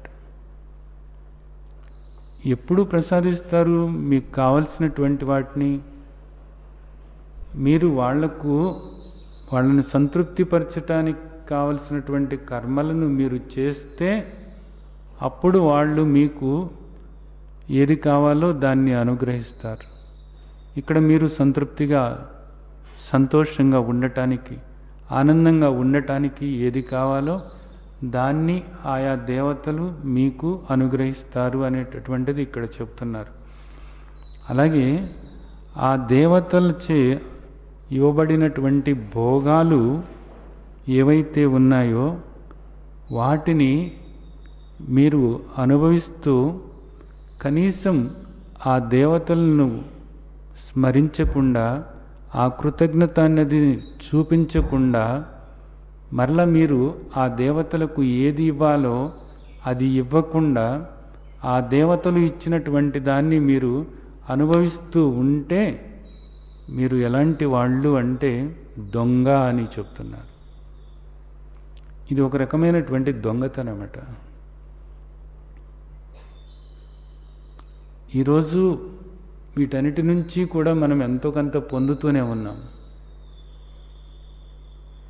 ఎప్పుడు ప్రసాదిస్తారు మీకు కావలసినటువంటి వాటిని మీరు వాళ్లకు వాళ్ళని సంతృప్తిపరచటానికి కావలసినటువంటి కర్మలను మీరు చేస్తే అప్పుడు వాళ్ళు మీకు ఏది కావాలో దాన్ని అనుగ్రహిస్తారు ఇక్కడ మీరు సంతృప్తిగా సంతోషంగా ఉండటానికి ఆనందంగా ఉండటానికి ఏది కావాలో దాన్ని ఆయా దేవతలు మీకు అనుగ్రహిస్తారు అనేటటువంటిది ఇక్కడ చెప్తున్నారు అలాగే ఆ దేవతలచే ఇవ్వబడినటువంటి భోగాలు ఏవైతే ఉన్నాయో వాటిని మీరు అనుభవిస్తూ కనీసం ఆ దేవతలను స్మరించకుండా ఆ కృతజ్ఞత అన్నది చూపించకుండా మరలా మీరు ఆ దేవతలకు ఏది ఇవ్వాలో అది ఇవ్వకుండా ఆ దేవతలు ఇచ్చినటువంటి దాన్ని మీరు అనుభవిస్తూ ఉంటే మీరు ఎలాంటి వాళ్ళు అంటే దొంగ అని చెప్తున్నారు ఇది ఒక రకమైనటువంటి దొంగతనమట ఈరోజు వీటన్నిటి నుంచి కూడా మనం ఎంతో కొంత పొందుతూనే ఉన్నాం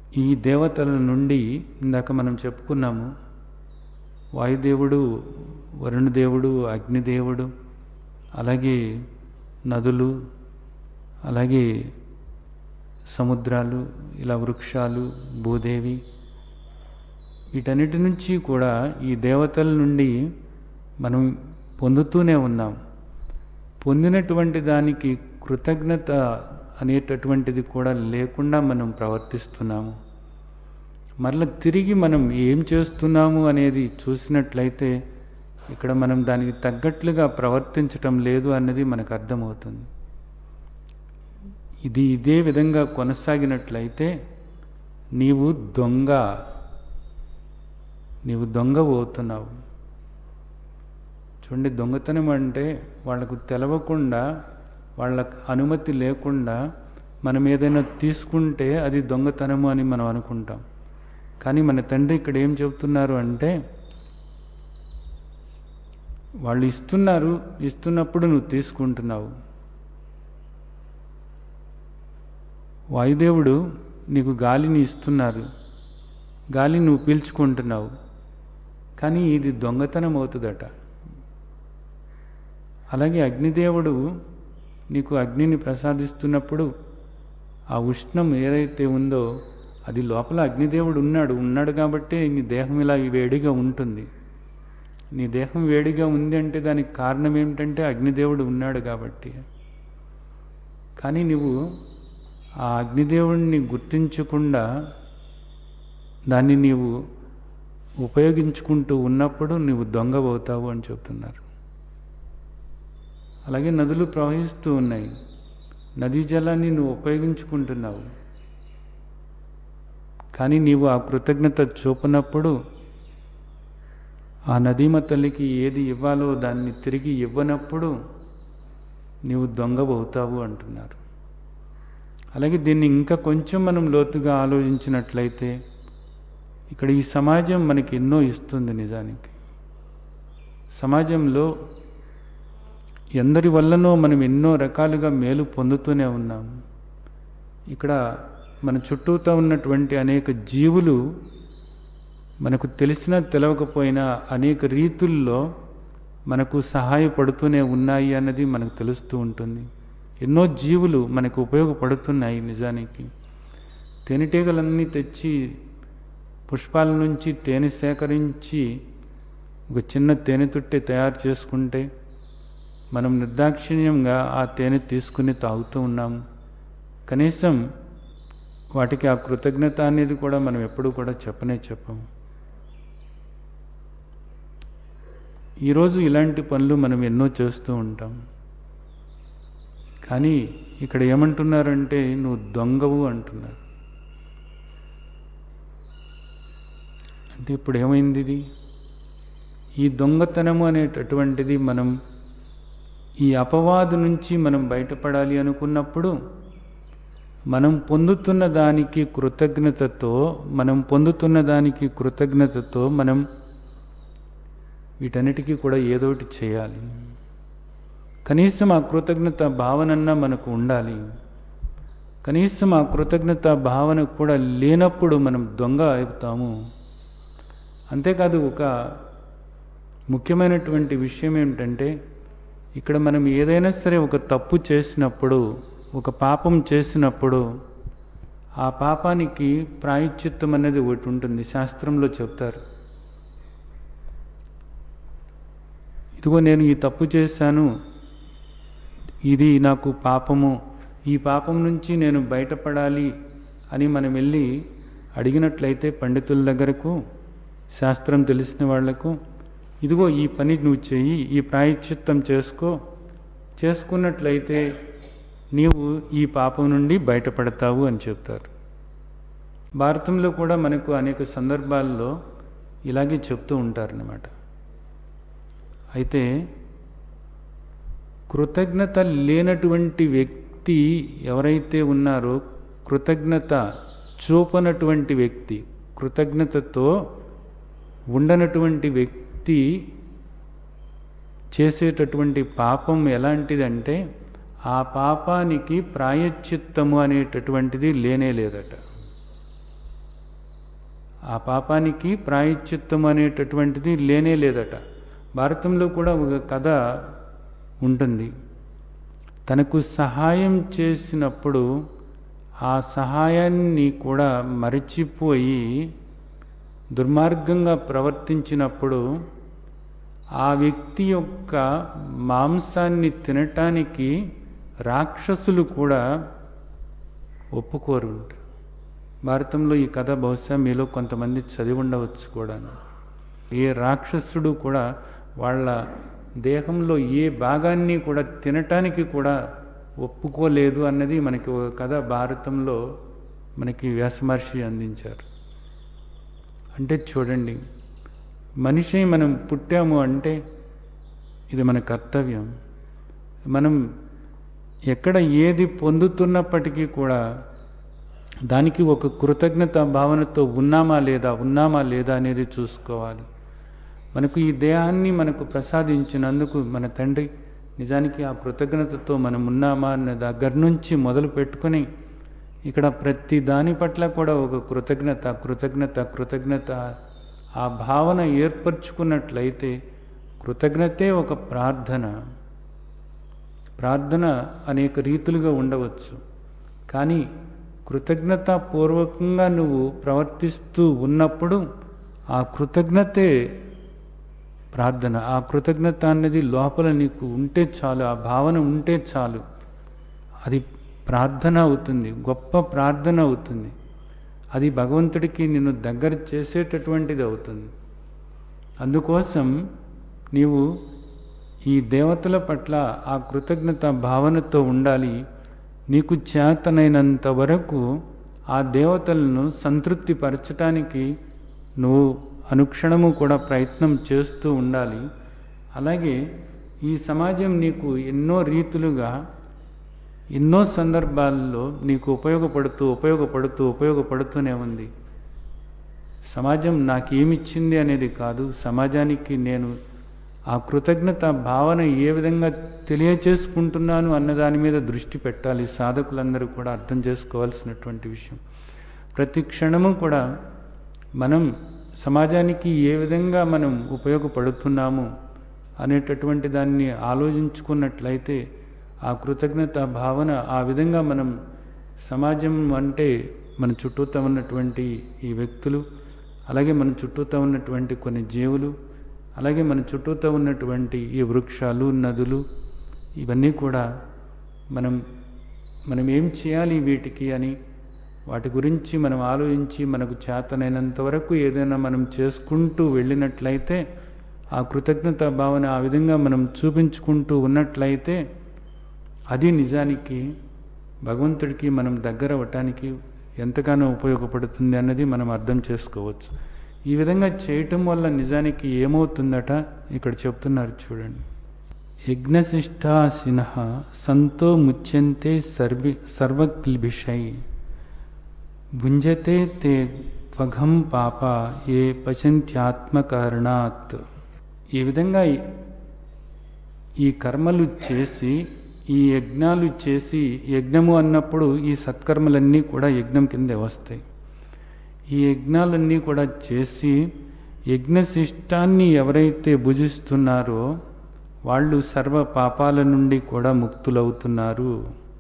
ఈ దేవతల నుండి ఇందాక మనం చెప్పుకున్నాము వాయుదేవుడు వరుణదేవుడు అగ్నిదేవుడు అలాగే నదులు అలాగే సముద్రాలు ఇలా వృక్షాలు భూదేవి వీటన్నిటి నుంచి కూడా ఈ దేవతల నుండి మనం పొందుతూనే ఉన్నాం పొందినటువంటి దానికి కృతజ్ఞత అనేటటువంటిది కూడా లేకుండా మనం ప్రవర్తిస్తున్నాము మరలా తిరిగి మనం ఏం చేస్తున్నాము అనేది చూసినట్లయితే ఇక్కడ మనం దానికి తగ్గట్లుగా ప్రవర్తించటం లేదు అన్నది మనకు అర్థమవుతుంది ఇది ఇదే విధంగా కొనసాగినట్లయితే నీవు దొంగ నీవు దొంగ పోతున్నావు చూడండి దొంగతనం అంటే వాళ్లకు తెలవకుండా వాళ్ళకు అనుమతి లేకుండా మనం ఏదైనా తీసుకుంటే అది దొంగతనము అని మనం అనుకుంటాం కానీ మన తండ్రి ఇక్కడ ఏం చెబుతున్నారు అంటే వాళ్ళు ఇస్తున్నారు ఇస్తున్నప్పుడు నువ్వు తీసుకుంటున్నావు వాయుదేవుడు నీకు గాలిని ఇస్తున్నారు గాలి నువ్వు పీల్చుకుంటున్నావు కానీ ఇది దొంగతనం అవుతుందట అలాగే అగ్నిదేవుడు నీకు అగ్నిని ప్రసాదిస్తున్నప్పుడు ఆ ఉష్ణం ఏదైతే ఉందో అది లోపల అగ్నిదేవుడు ఉన్నాడు ఉన్నాడు కాబట్టి నీ దేహం ఇలా వేడిగా ఉంటుంది నీ దేహం వేడిగా ఉంది అంటే దానికి కారణం ఏమిటంటే అగ్నిదేవుడు ఉన్నాడు కాబట్టి కానీ నువ్వు ఆ అగ్నిదేవుడిని గుర్తించకుండా దాన్ని నీవు ఉపయోగించుకుంటూ ఉన్నప్పుడు నువ్వు దొంగబోతావు అని చెప్తున్నారు అలాగే నదులు ప్రవహిస్తూ ఉన్నాయి నదీ జలాన్ని నువ్వు ఉపయోగించుకుంటున్నావు కానీ నీవు ఆ కృతజ్ఞత చూపనప్పుడు ఆ నదీమ తల్లికి ఏది ఇవ్వాలో దాన్ని తిరిగి ఇవ్వనప్పుడు నీవు దొంగబోతావు అంటున్నారు అలాగే దీన్ని ఇంకా కొంచెం మనం లోతుగా ఆలోచించినట్లయితే ఇక్కడ ఈ సమాజం మనకి ఎన్నో ఇస్తుంది నిజానికి సమాజంలో ఎందరి వల్లనో మనం ఎన్నో రకాలుగా మేలు పొందుతూనే ఉన్నాం ఇక్కడ మన చుట్టూతో ఉన్నటువంటి అనేక జీవులు మనకు తెలిసినా తెలవకపోయినా అనేక రీతుల్లో మనకు సహాయపడుతూనే ఉన్నాయి అన్నది మనకు తెలుస్తూ ఉంటుంది ఎన్నో జీవులు మనకు ఉపయోగపడుతున్నాయి నిజానికి తేనెటీగలన్నీ తెచ్చి పుష్పాల నుంచి తేనె సేకరించి ఒక చిన్న తేనె తుట్టె తయారు చేసుకుంటే మనం నిర్దాక్షిణ్యంగా ఆ తేనె తీసుకుని తాగుతూ ఉన్నాము కనీసం వాటికి ఆ కృతజ్ఞత అనేది కూడా మనం ఎప్పుడూ కూడా చెప్పనే చెప్పము ఈరోజు ఇలాంటి పనులు మనం ఎన్నో చేస్తూ ఉంటాం కానీ ఇక్కడ ఏమంటున్నారంటే నువ్వు దొంగవు అంటున్నారు అంటే ఇప్పుడు ఏమైంది ఇది ఈ దొంగతనము అనేటటువంటిది మనం ఈ అపవాదు నుంచి మనం బయటపడాలి అనుకున్నప్పుడు మనం పొందుతున్న దానికి కృతజ్ఞతతో మనం పొందుతున్న దానికి కృతజ్ఞతతో మనం వీటన్నిటికీ కూడా ఏదోటి చేయాలి కనీసం ఆ కృతజ్ఞత భావనన్నా మనకు ఉండాలి కనీసం ఆ కృతజ్ఞత భావన కూడా లేనప్పుడు మనం దొంగ అవుతాము అంతేకాదు ఒక ముఖ్యమైనటువంటి విషయం ఏమిటంటే ఇక్కడ మనం ఏదైనా సరే ఒక తప్పు చేసినప్పుడు ఒక పాపం చేసినప్పుడు ఆ పాపానికి ప్రాయశ్చిత్తం అనేది ఒకటి ఉంటుంది శాస్త్రంలో చెప్తారు ఇదిగో నేను ఈ తప్పు చేశాను ఇది నాకు పాపము ఈ పాపం నుంచి నేను బయటపడాలి అని మనం వెళ్ళి అడిగినట్లయితే పండితుల దగ్గరకు శాస్త్రం తెలిసిన వాళ్లకు ఇదిగో ఈ పని నువ్వు చెయ్యి ఈ ప్రాయశ్చిత్తం చేసుకో చేసుకున్నట్లయితే నీవు ఈ పాపం నుండి బయటపడతావు అని చెప్తారు భారతంలో కూడా మనకు అనేక సందర్భాల్లో ఇలాగే చెప్తూ ఉంటారన్నమాట అయితే కృతజ్ఞత లేనటువంటి వ్యక్తి ఎవరైతే ఉన్నారో కృతజ్ఞత చూపనటువంటి వ్యక్తి కృతజ్ఞతతో ఉండనటువంటి వ్యక్తి చేసేటటువంటి పాపం ఎలాంటిదంటే ఆ పాపానికి ప్రాయశ్చిత్తము అనేటటువంటిది లేనే లేదట ఆ పాపానికి ప్రాయశ్చిత్తం అనేటటువంటిది లేనే లేదట భారతంలో కూడా ఒక కథ ఉంటుంది తనకు సహాయం చేసినప్పుడు ఆ సహాయాన్ని కూడా మరచిపోయి దుర్మార్గంగా ప్రవర్తించినప్పుడు ఆ వ్యక్తి యొక్క మాంసాన్ని తినటానికి రాక్షసులు కూడా ఒప్పుకోరు భారతంలో ఈ కథ బహుశా మీలో కొంతమంది చదివి ఉండవచ్చు కూడా ఏ రాక్షసుడు కూడా వాళ్ళ దేహంలో ఏ భాగాన్ని కూడా తినటానికి కూడా ఒప్పుకోలేదు అన్నది మనకి ఒక కథ భారతంలో మనకి వ్యాసమహర్షి అందించారు అంటే చూడండి మనిషి మనం పుట్టాము అంటే ఇది మన కర్తవ్యం మనం ఎక్కడ ఏది పొందుతున్నప్పటికీ కూడా దానికి ఒక కృతజ్ఞత భావనతో ఉన్నామా లేదా ఉన్నామా లేదా అనేది చూసుకోవాలి మనకు ఈ దేహాన్ని మనకు ప్రసాదించినందుకు మన తండ్రి నిజానికి ఆ కృతజ్ఞతతో మనం ఉన్నామా అన్న దగ్గర నుంచి మొదలు పెట్టుకొని ఇక్కడ ప్రతి దాని పట్ల కూడా ఒక కృతజ్ఞత కృతజ్ఞత కృతజ్ఞత ఆ భావన ఏర్పరచుకున్నట్లయితే కృతజ్ఞతే ఒక ప్రార్థన ప్రార్థన అనేక రీతులుగా ఉండవచ్చు కానీ కృతజ్ఞతాపూర్వకంగా నువ్వు ప్రవర్తిస్తూ ఉన్నప్పుడు ఆ కృతజ్ఞతే ప్రార్థన ఆ కృతజ్ఞత అనేది లోపల నీకు ఉంటే చాలు ఆ భావన ఉంటే చాలు అది ప్రార్థన అవుతుంది గొప్ప ప్రార్థన అవుతుంది అది భగవంతుడికి నిన్ను దగ్గర చేసేటటువంటిది అవుతుంది అందుకోసం నీవు ఈ దేవతల పట్ల ఆ కృతజ్ఞత భావనతో ఉండాలి నీకు చేతనైనంత వరకు ఆ దేవతలను సంతృప్తిపరచటానికి నువ్వు అనుక్షణము కూడా ప్రయత్నం చేస్తూ ఉండాలి అలాగే ఈ సమాజం నీకు ఎన్నో రీతులుగా ఎన్నో సందర్భాల్లో నీకు ఉపయోగపడుతూ ఉపయోగపడుతూ ఉపయోగపడుతూనే ఉంది సమాజం నాకేమిచ్చింది అనేది కాదు సమాజానికి నేను ఆ కృతజ్ఞత భావన ఏ విధంగా తెలియచేసుకుంటున్నాను అన్న దాని మీద దృష్టి పెట్టాలి సాధకులందరూ కూడా అర్థం చేసుకోవాల్సినటువంటి విషయం ప్రతి క్షణము కూడా మనం సమాజానికి ఏ విధంగా మనం ఉపయోగపడుతున్నాము అనేటటువంటి దాన్ని ఆలోచించుకున్నట్లయితే ఆ కృతజ్ఞత భావన ఆ విధంగా మనం సమాజం అంటే మన చుట్టూతో ఉన్నటువంటి ఈ వ్యక్తులు అలాగే మన చుట్టూతో ఉన్నటువంటి కొన్ని జీవులు అలాగే మన చుట్టూతో ఉన్నటువంటి ఈ వృక్షాలు నదులు ఇవన్నీ కూడా మనం మనం ఏం చేయాలి వీటికి అని వాటి గురించి మనం ఆలోచించి మనకు చేతనైనంత వరకు ఏదైనా మనం చేసుకుంటూ వెళ్ళినట్లయితే ఆ కృతజ్ఞత భావన ఆ విధంగా మనం చూపించుకుంటూ ఉన్నట్లయితే అది నిజానికి భగవంతుడికి మనం దగ్గర అవ్వటానికి ఎంతగానో ఉపయోగపడుతుంది అన్నది మనం అర్థం చేసుకోవచ్చు ఈ విధంగా చేయటం వల్ల నిజానికి ఏమవుతుందట ఇక్కడ చెప్తున్నారు చూడండి యజ్ఞశిష్టాసిన సంతో ముచ్యంతే సర్వి సర్వక్లిభిషై భుంజతే తే త్వఘం పాప ఏ పచంత్యాత్మకారణాత్ ఈ విధంగా ఈ కర్మలు చేసి ఈ యజ్ఞాలు చేసి యజ్ఞము అన్నప్పుడు ఈ సత్కర్మలన్నీ కూడా యజ్ఞం కిందే వస్తాయి ఈ యజ్ఞాలన్నీ కూడా చేసి యజ్ఞశిష్టాన్ని ఎవరైతే భుజిస్తున్నారో వాళ్ళు సర్వ పాపాల నుండి కూడా ముక్తులవుతున్నారు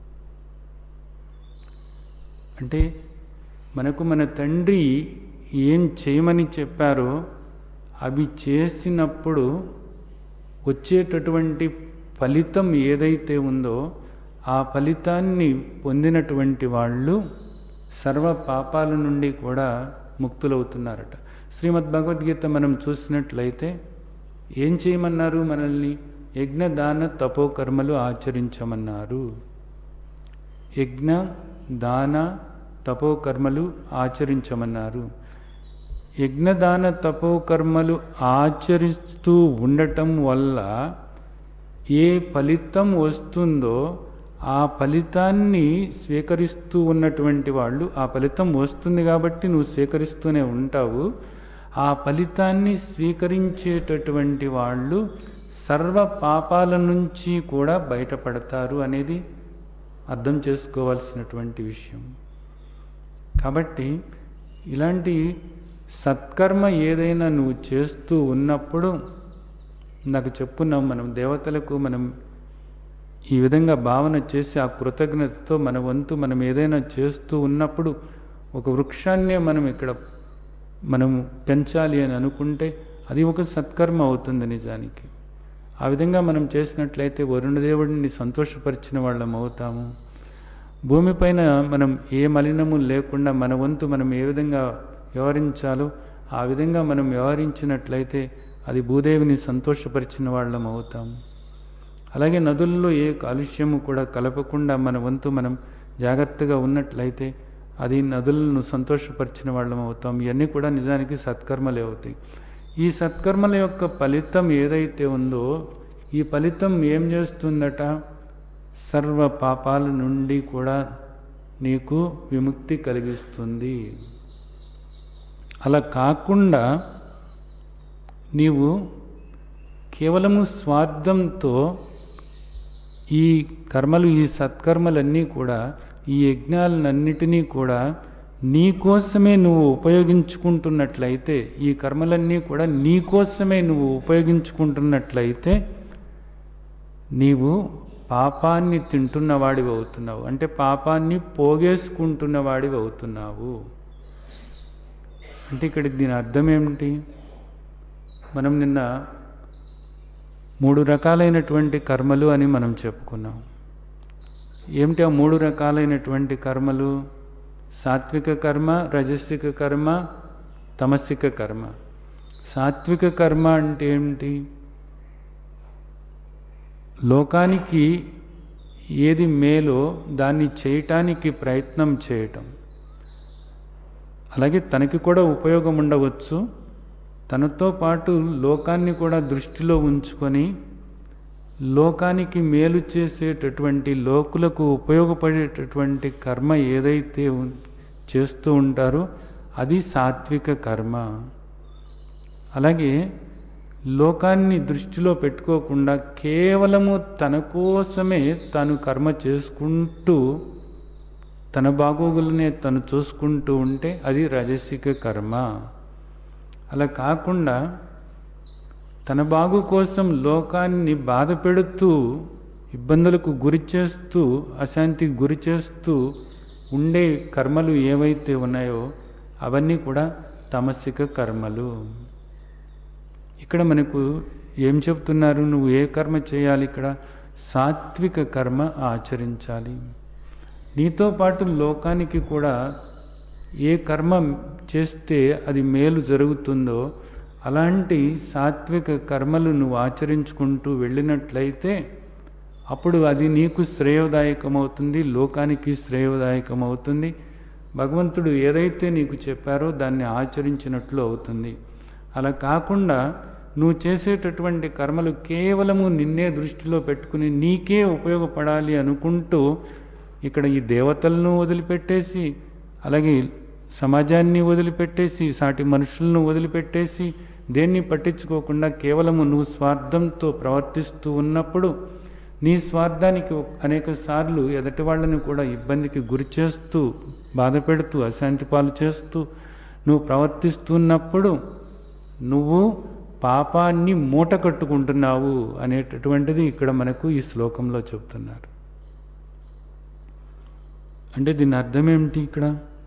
అంటే మనకు మన తండ్రి ఏం చేయమని చెప్పారో అవి చేసినప్పుడు వచ్చేటటువంటి ఫలితం ఏదైతే ఉందో ఆ ఫలితాన్ని పొందినటువంటి వాళ్ళు సర్వ పాపాల నుండి కూడా ముక్తులవుతున్నారట శ్రీమద్ భగవద్గీత మనం చూసినట్లయితే ఏం చేయమన్నారు మనల్ని యజ్ఞ దాన తపోకర్మలు ఆచరించమన్నారు యజ్ఞ దాన తపోకర్మలు ఆచరించమన్నారు యజ్ఞదాన తపోకర్మలు ఆచరిస్తూ ఉండటం వల్ల ఏ ఫలితం వస్తుందో ఆ ఫలితాన్ని స్వీకరిస్తూ ఉన్నటువంటి వాళ్ళు ఆ ఫలితం వస్తుంది కాబట్టి నువ్వు స్వీకరిస్తూనే ఉంటావు ఆ ఫలితాన్ని స్వీకరించేటటువంటి వాళ్ళు సర్వ పాపాల నుంచి కూడా బయటపడతారు అనేది అర్థం చేసుకోవాల్సినటువంటి విషయం కాబట్టి ఇలాంటి సత్కర్మ ఏదైనా నువ్వు చేస్తూ ఉన్నప్పుడు నాకు చెప్పున్నాం మనం దేవతలకు మనం ఈ విధంగా భావన చేసి ఆ కృతజ్ఞతతో మన వంతు మనం ఏదైనా చేస్తూ ఉన్నప్పుడు ఒక వృక్షాన్నే మనం ఇక్కడ మనం పెంచాలి అని అనుకుంటే అది ఒక సత్కర్మ అవుతుంది నిజానికి ఆ విధంగా మనం చేసినట్లయితే వరుణదేవుడిని సంతోషపరిచిన వాళ్ళం అవుతాము భూమిపైన మనం ఏ మలినము లేకుండా మన వంతు మనం ఏ విధంగా వ్యవహరించాలో ఆ విధంగా మనం వ్యవహరించినట్లయితే అది భూదేవిని సంతోషపరిచిన వాళ్ళం అవుతాము అలాగే నదుల్లో ఏ కాలుష్యము కూడా కలపకుండా మన వంతు మనం జాగ్రత్తగా ఉన్నట్లయితే అది నదులను సంతోషపరిచిన వాళ్ళం అవుతాం ఇవన్నీ కూడా నిజానికి సత్కర్మలే అవుతాయి ఈ సత్కర్మల యొక్క ఫలితం ఏదైతే ఉందో ఈ ఫలితం ఏం చేస్తుందట సర్వ పాపాల నుండి కూడా నీకు విముక్తి కలిగిస్తుంది అలా కాకుండా నీవు కేవలము స్వార్థంతో ఈ కర్మలు ఈ సత్కర్మలన్నీ కూడా ఈ యజ్ఞాలన్నిటినీ కూడా నీ కోసమే నువ్వు ఉపయోగించుకుంటున్నట్లయితే ఈ కర్మలన్నీ కూడా నీ కోసమే నువ్వు ఉపయోగించుకుంటున్నట్లయితే నీవు పాపాన్ని తింటున్నవాడివి అవుతున్నావు అంటే పాపాన్ని పోగేసుకుంటున్నవాడివి అవుతున్నావు అంటే ఇక్కడ దీని అర్థం ఏమిటి మనం నిన్న మూడు రకాలైనటువంటి కర్మలు అని మనం చెప్పుకున్నాం ఏమిటి ఆ మూడు రకాలైనటువంటి కర్మలు సాత్విక కర్మ రజసిక కర్మ తమసిక కర్మ సాత్విక కర్మ అంటే ఏమిటి లోకానికి ఏది మేలో దాన్ని చేయటానికి ప్రయత్నం చేయటం అలాగే తనకి కూడా ఉపయోగం ఉండవచ్చు తనతో పాటు లోకాన్ని కూడా దృష్టిలో ఉంచుకొని లోకానికి మేలు చేసేటటువంటి లోకులకు ఉపయోగపడేటటువంటి కర్మ ఏదైతే ఉం- చేస్తూ ఉంటారో అది సాత్విక కర్మ అలాగే లోకాన్ని దృష్టిలో పెట్టుకోకుండా కేవలము తన కోసమే తను కర్మ చేసుకుంటూ తన బాగోగులనే తను చూసుకుంటూ ఉంటే అది రజసిక కర్మ అలా కాకుండా తన బాగు కోసం లోకాన్ని బాధ పెడుతూ ఇబ్బందులకు గురి చేస్తూ అశాంతికి గురి చేస్తూ ఉండే కర్మలు ఏవైతే ఉన్నాయో అవన్నీ కూడా తమసిక కర్మలు ఇక్కడ మనకు ఏం చెప్తున్నారు నువ్వు ఏ కర్మ చేయాలి ఇక్కడ సాత్విక కర్మ ఆచరించాలి నీతో పాటు లోకానికి కూడా ఏ కర్మ చేస్తే అది మేలు జరుగుతుందో అలాంటి సాత్విక కర్మలు నువ్వు ఆచరించుకుంటూ వెళ్ళినట్లయితే అప్పుడు అది నీకు శ్రేయోదాయకమవుతుంది లోకానికి శ్రేయోదాయకమవుతుంది భగవంతుడు ఏదైతే నీకు చెప్పారో దాన్ని ఆచరించినట్లు అవుతుంది అలా కాకుండా నువ్వు చేసేటటువంటి కర్మలు కేవలము నిన్నే దృష్టిలో పెట్టుకుని నీకే ఉపయోగపడాలి అనుకుంటూ ఇక్కడ ఈ దేవతలను వదిలిపెట్టేసి అలాగే సమాజాన్ని వదిలిపెట్టేసి సాటి మనుషులను వదిలిపెట్టేసి దేన్ని పట్టించుకోకుండా కేవలము నువ్వు స్వార్థంతో ప్రవర్తిస్తూ ఉన్నప్పుడు నీ స్వార్థానికి అనేక సార్లు ఎదటి వాళ్ళని కూడా ఇబ్బందికి గురి చేస్తూ బాధ పెడుతూ అశాంతి పాలు చేస్తూ నువ్వు ప్రవర్తిస్తున్నప్పుడు నువ్వు పాపాన్ని మూట కట్టుకుంటున్నావు అనేటటువంటిది ఇక్కడ మనకు ఈ శ్లోకంలో చెప్తున్నారు అంటే దీని అర్థం ఏమిటి ఇక్కడ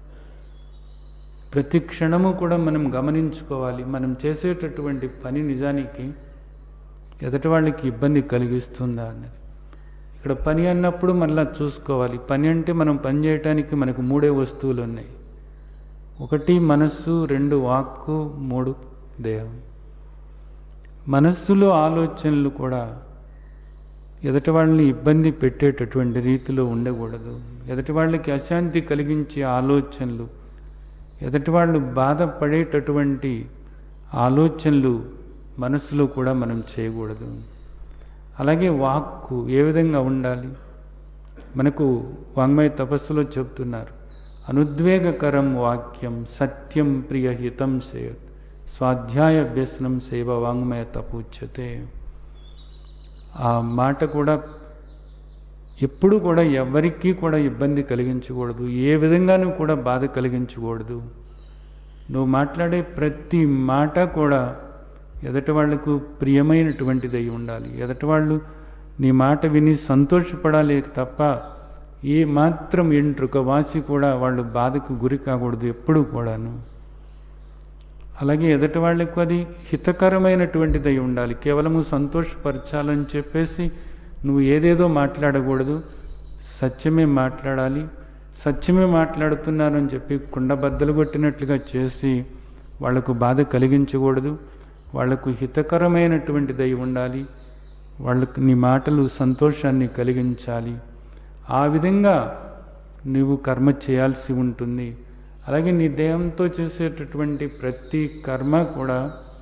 ప్రతి క్షణము కూడా మనం గమనించుకోవాలి మనం చేసేటటువంటి పని నిజానికి ఎదటి వాళ్ళకి ఇబ్బంది కలిగిస్తుందా అన్నది ఇక్కడ పని అన్నప్పుడు మళ్ళీ చూసుకోవాలి పని అంటే మనం పని చేయటానికి మనకు మూడే వస్తువులు ఉన్నాయి ఒకటి మనస్సు రెండు వాక్కు మూడు దేహం మనస్సులో ఆలోచనలు కూడా ఎదటి వాళ్ళని ఇబ్బంది పెట్టేటటువంటి రీతిలో ఉండకూడదు ఎదటి వాళ్ళకి అశాంతి కలిగించే ఆలోచనలు ఎదటి వాళ్ళు బాధపడేటటువంటి ఆలోచనలు మనసులో కూడా మనం చేయకూడదు అలాగే వాక్కు ఏ విధంగా ఉండాలి మనకు వాంగ్మయ తపస్సులో చెప్తున్నారు అనుద్వేగకరం వాక్యం సత్యం ప్రియహితం సేయత్ స్వాధ్యాయ వ్యసనం సేవ వాంగ్మయ తపుచ్యతే ఆ మాట కూడా ఎప్పుడు కూడా ఎవరికీ కూడా ఇబ్బంది కలిగించకూడదు ఏ విధంగానూ కూడా బాధ కలిగించకూడదు నువ్వు మాట్లాడే ప్రతి మాట కూడా ఎదటి వాళ్లకు ప్రియమైనటువంటిది అయి ఉండాలి ఎదటి వాళ్ళు నీ మాట విని సంతోషపడాలి తప్ప ఏ మాత్రం ఎంట్రుక వాసి కూడా వాళ్ళు బాధకు గురి కాకూడదు ఎప్పుడూ కూడాను అలాగే ఎదటి వాళ్ళకు అది హితకరమైనటువంటిది అయి ఉండాలి కేవలము సంతోషపరచాలని చెప్పేసి నువ్వు ఏదేదో మాట్లాడకూడదు సత్యమే మాట్లాడాలి సత్యమే మాట్లాడుతున్నారని చెప్పి కుండబద్దలు కొట్టినట్లుగా చేసి వాళ్లకు బాధ కలిగించకూడదు వాళ్లకు హితకరమైనటువంటిది అయి ఉండాలి వాళ్ళకు నీ మాటలు సంతోషాన్ని కలిగించాలి ఆ విధంగా నీవు కర్మ చేయాల్సి ఉంటుంది అలాగే నీ దేహంతో చేసేటటువంటి ప్రతి కర్మ కూడా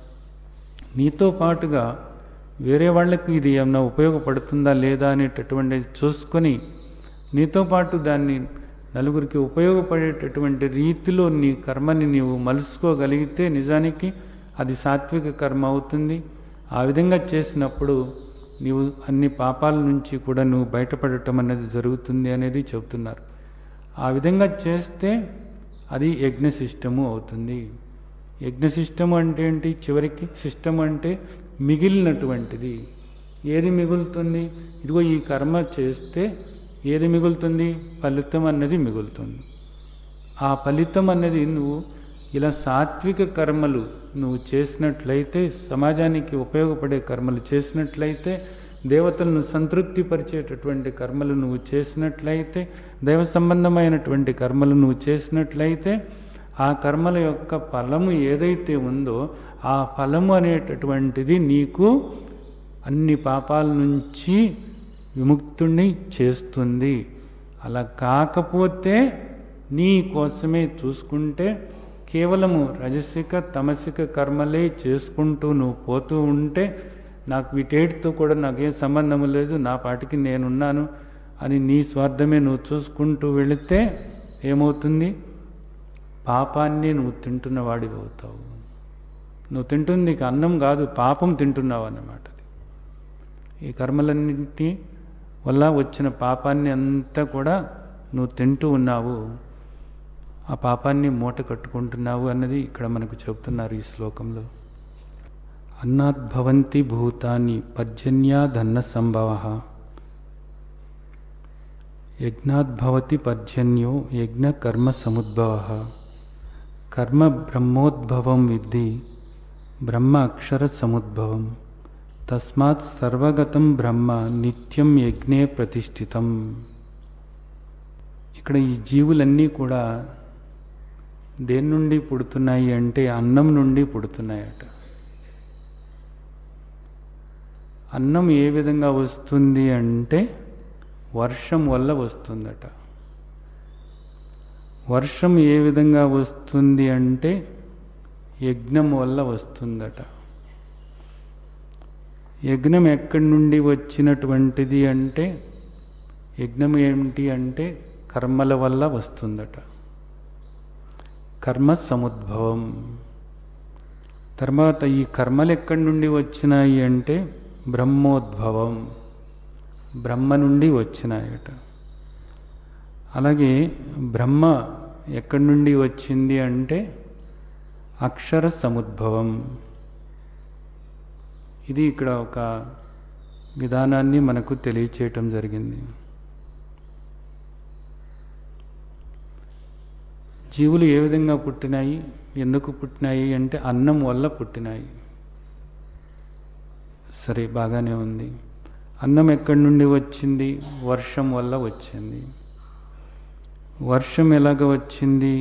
నీతో పాటుగా వేరే వాళ్ళకి ఇది ఏమన్నా ఉపయోగపడుతుందా లేదా అనేటటువంటిది చూసుకొని నీతో పాటు దాన్ని నలుగురికి ఉపయోగపడేటటువంటి రీతిలో నీ కర్మని నీవు మలుసుకోగలిగితే నిజానికి అది సాత్విక కర్మ అవుతుంది ఆ విధంగా చేసినప్పుడు నీవు అన్ని పాపాల నుంచి కూడా నువ్వు బయటపడటం అనేది జరుగుతుంది అనేది చెబుతున్నారు ఆ విధంగా చేస్తే అది యజ్ఞ సిస్టము అవుతుంది యజ్ఞ సిస్టము అంటే ఏంటి చివరికి సిస్టమ్ అంటే మిగిలినటువంటిది ఏది మిగులుతుంది ఇదిగో ఈ కర్మ చేస్తే ఏది మిగులుతుంది ఫలితం అన్నది మిగులుతుంది ఆ ఫలితం అన్నది నువ్వు ఇలా సాత్విక కర్మలు నువ్వు చేసినట్లయితే సమాజానికి ఉపయోగపడే కర్మలు చేసినట్లయితే దేవతలను సంతృప్తిపరిచేటటువంటి కర్మలు నువ్వు చేసినట్లయితే దైవ సంబంధమైనటువంటి కర్మలు నువ్వు చేసినట్లయితే ఆ కర్మల యొక్క ఫలము ఏదైతే ఉందో ఆ ఫలము అనేటటువంటిది నీకు అన్ని పాపాల నుంచి విముక్తుణ్ణి చేస్తుంది అలా కాకపోతే నీ కోసమే చూసుకుంటే కేవలము రజసిక తమసిక కర్మలే చేసుకుంటూ నువ్వు పోతూ ఉంటే నాకు వీటేటితో కూడా నాకేం సంబంధం లేదు నా పాటికి నేనున్నాను అని నీ స్వార్థమే నువ్వు చూసుకుంటూ వెళితే ఏమవుతుంది పాపాన్ని నువ్వు తింటున్న వాడివి అవుతావు నువ్వు తింటుంది నీకు అన్నం కాదు పాపం తింటున్నావు అన్నమాట ఈ కర్మలన్నింటి వల్ల వచ్చిన పాపాన్ని అంతా కూడా నువ్వు తింటూ ఉన్నావు ఆ పాపాన్ని మూట కట్టుకుంటున్నావు అన్నది ఇక్కడ మనకు చెబుతున్నారు ఈ శ్లోకంలో అన్నాద్భవంతి భూతాన్ని పర్జన్యాదన్న సంభవ యజ్ఞాద్భవతి పర్జన్యో యజ్ఞ కర్మ సముద్భవ కర్మ బ్రహ్మోద్భవం విద్ధి బ్రహ్మ అక్షర సముద్భవం తస్మాత్ సర్వగతం బ్రహ్మ నిత్యం యజ్ఞే ప్రతిష్ఠితం ఇక్కడ ఈ జీవులన్నీ కూడా దేని నుండి పుడుతున్నాయి అంటే అన్నం నుండి పుడుతున్నాయట అన్నం ఏ విధంగా వస్తుంది అంటే వర్షం వల్ల వస్తుందట వర్షం ఏ విధంగా వస్తుంది అంటే యజ్ఞం వల్ల వస్తుందట యజ్ఞం ఎక్కడి నుండి వచ్చినటువంటిది అంటే యజ్ఞం ఏమిటి అంటే కర్మల వల్ల వస్తుందట కర్మ సముద్భవం తర్వాత ఈ కర్మలు ఎక్కడి నుండి వచ్చినాయి అంటే బ్రహ్మోద్భవం బ్రహ్మ నుండి వచ్చినాయట అలాగే బ్రహ్మ ఎక్కడి నుండి వచ్చింది అంటే అక్షర సముద్భవం ఇది ఇక్కడ ఒక విధానాన్ని మనకు తెలియచేయటం జరిగింది జీవులు ఏ విధంగా పుట్టినాయి ఎందుకు పుట్టినాయి అంటే అన్నం వల్ల పుట్టినాయి సరే బాగానే ఉంది అన్నం ఎక్కడి నుండి వచ్చింది వర్షం వల్ల వచ్చింది వర్షం ఎలాగ వచ్చింది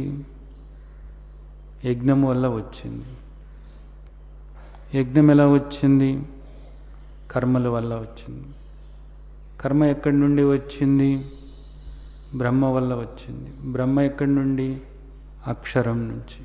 యజ్ఞం వల్ల వచ్చింది యజ్ఞం ఎలా వచ్చింది కర్మల వల్ల వచ్చింది కర్మ ఎక్కడి నుండి వచ్చింది బ్రహ్మ వల్ల వచ్చింది బ్రహ్మ ఎక్కడి నుండి అక్షరం నుంచి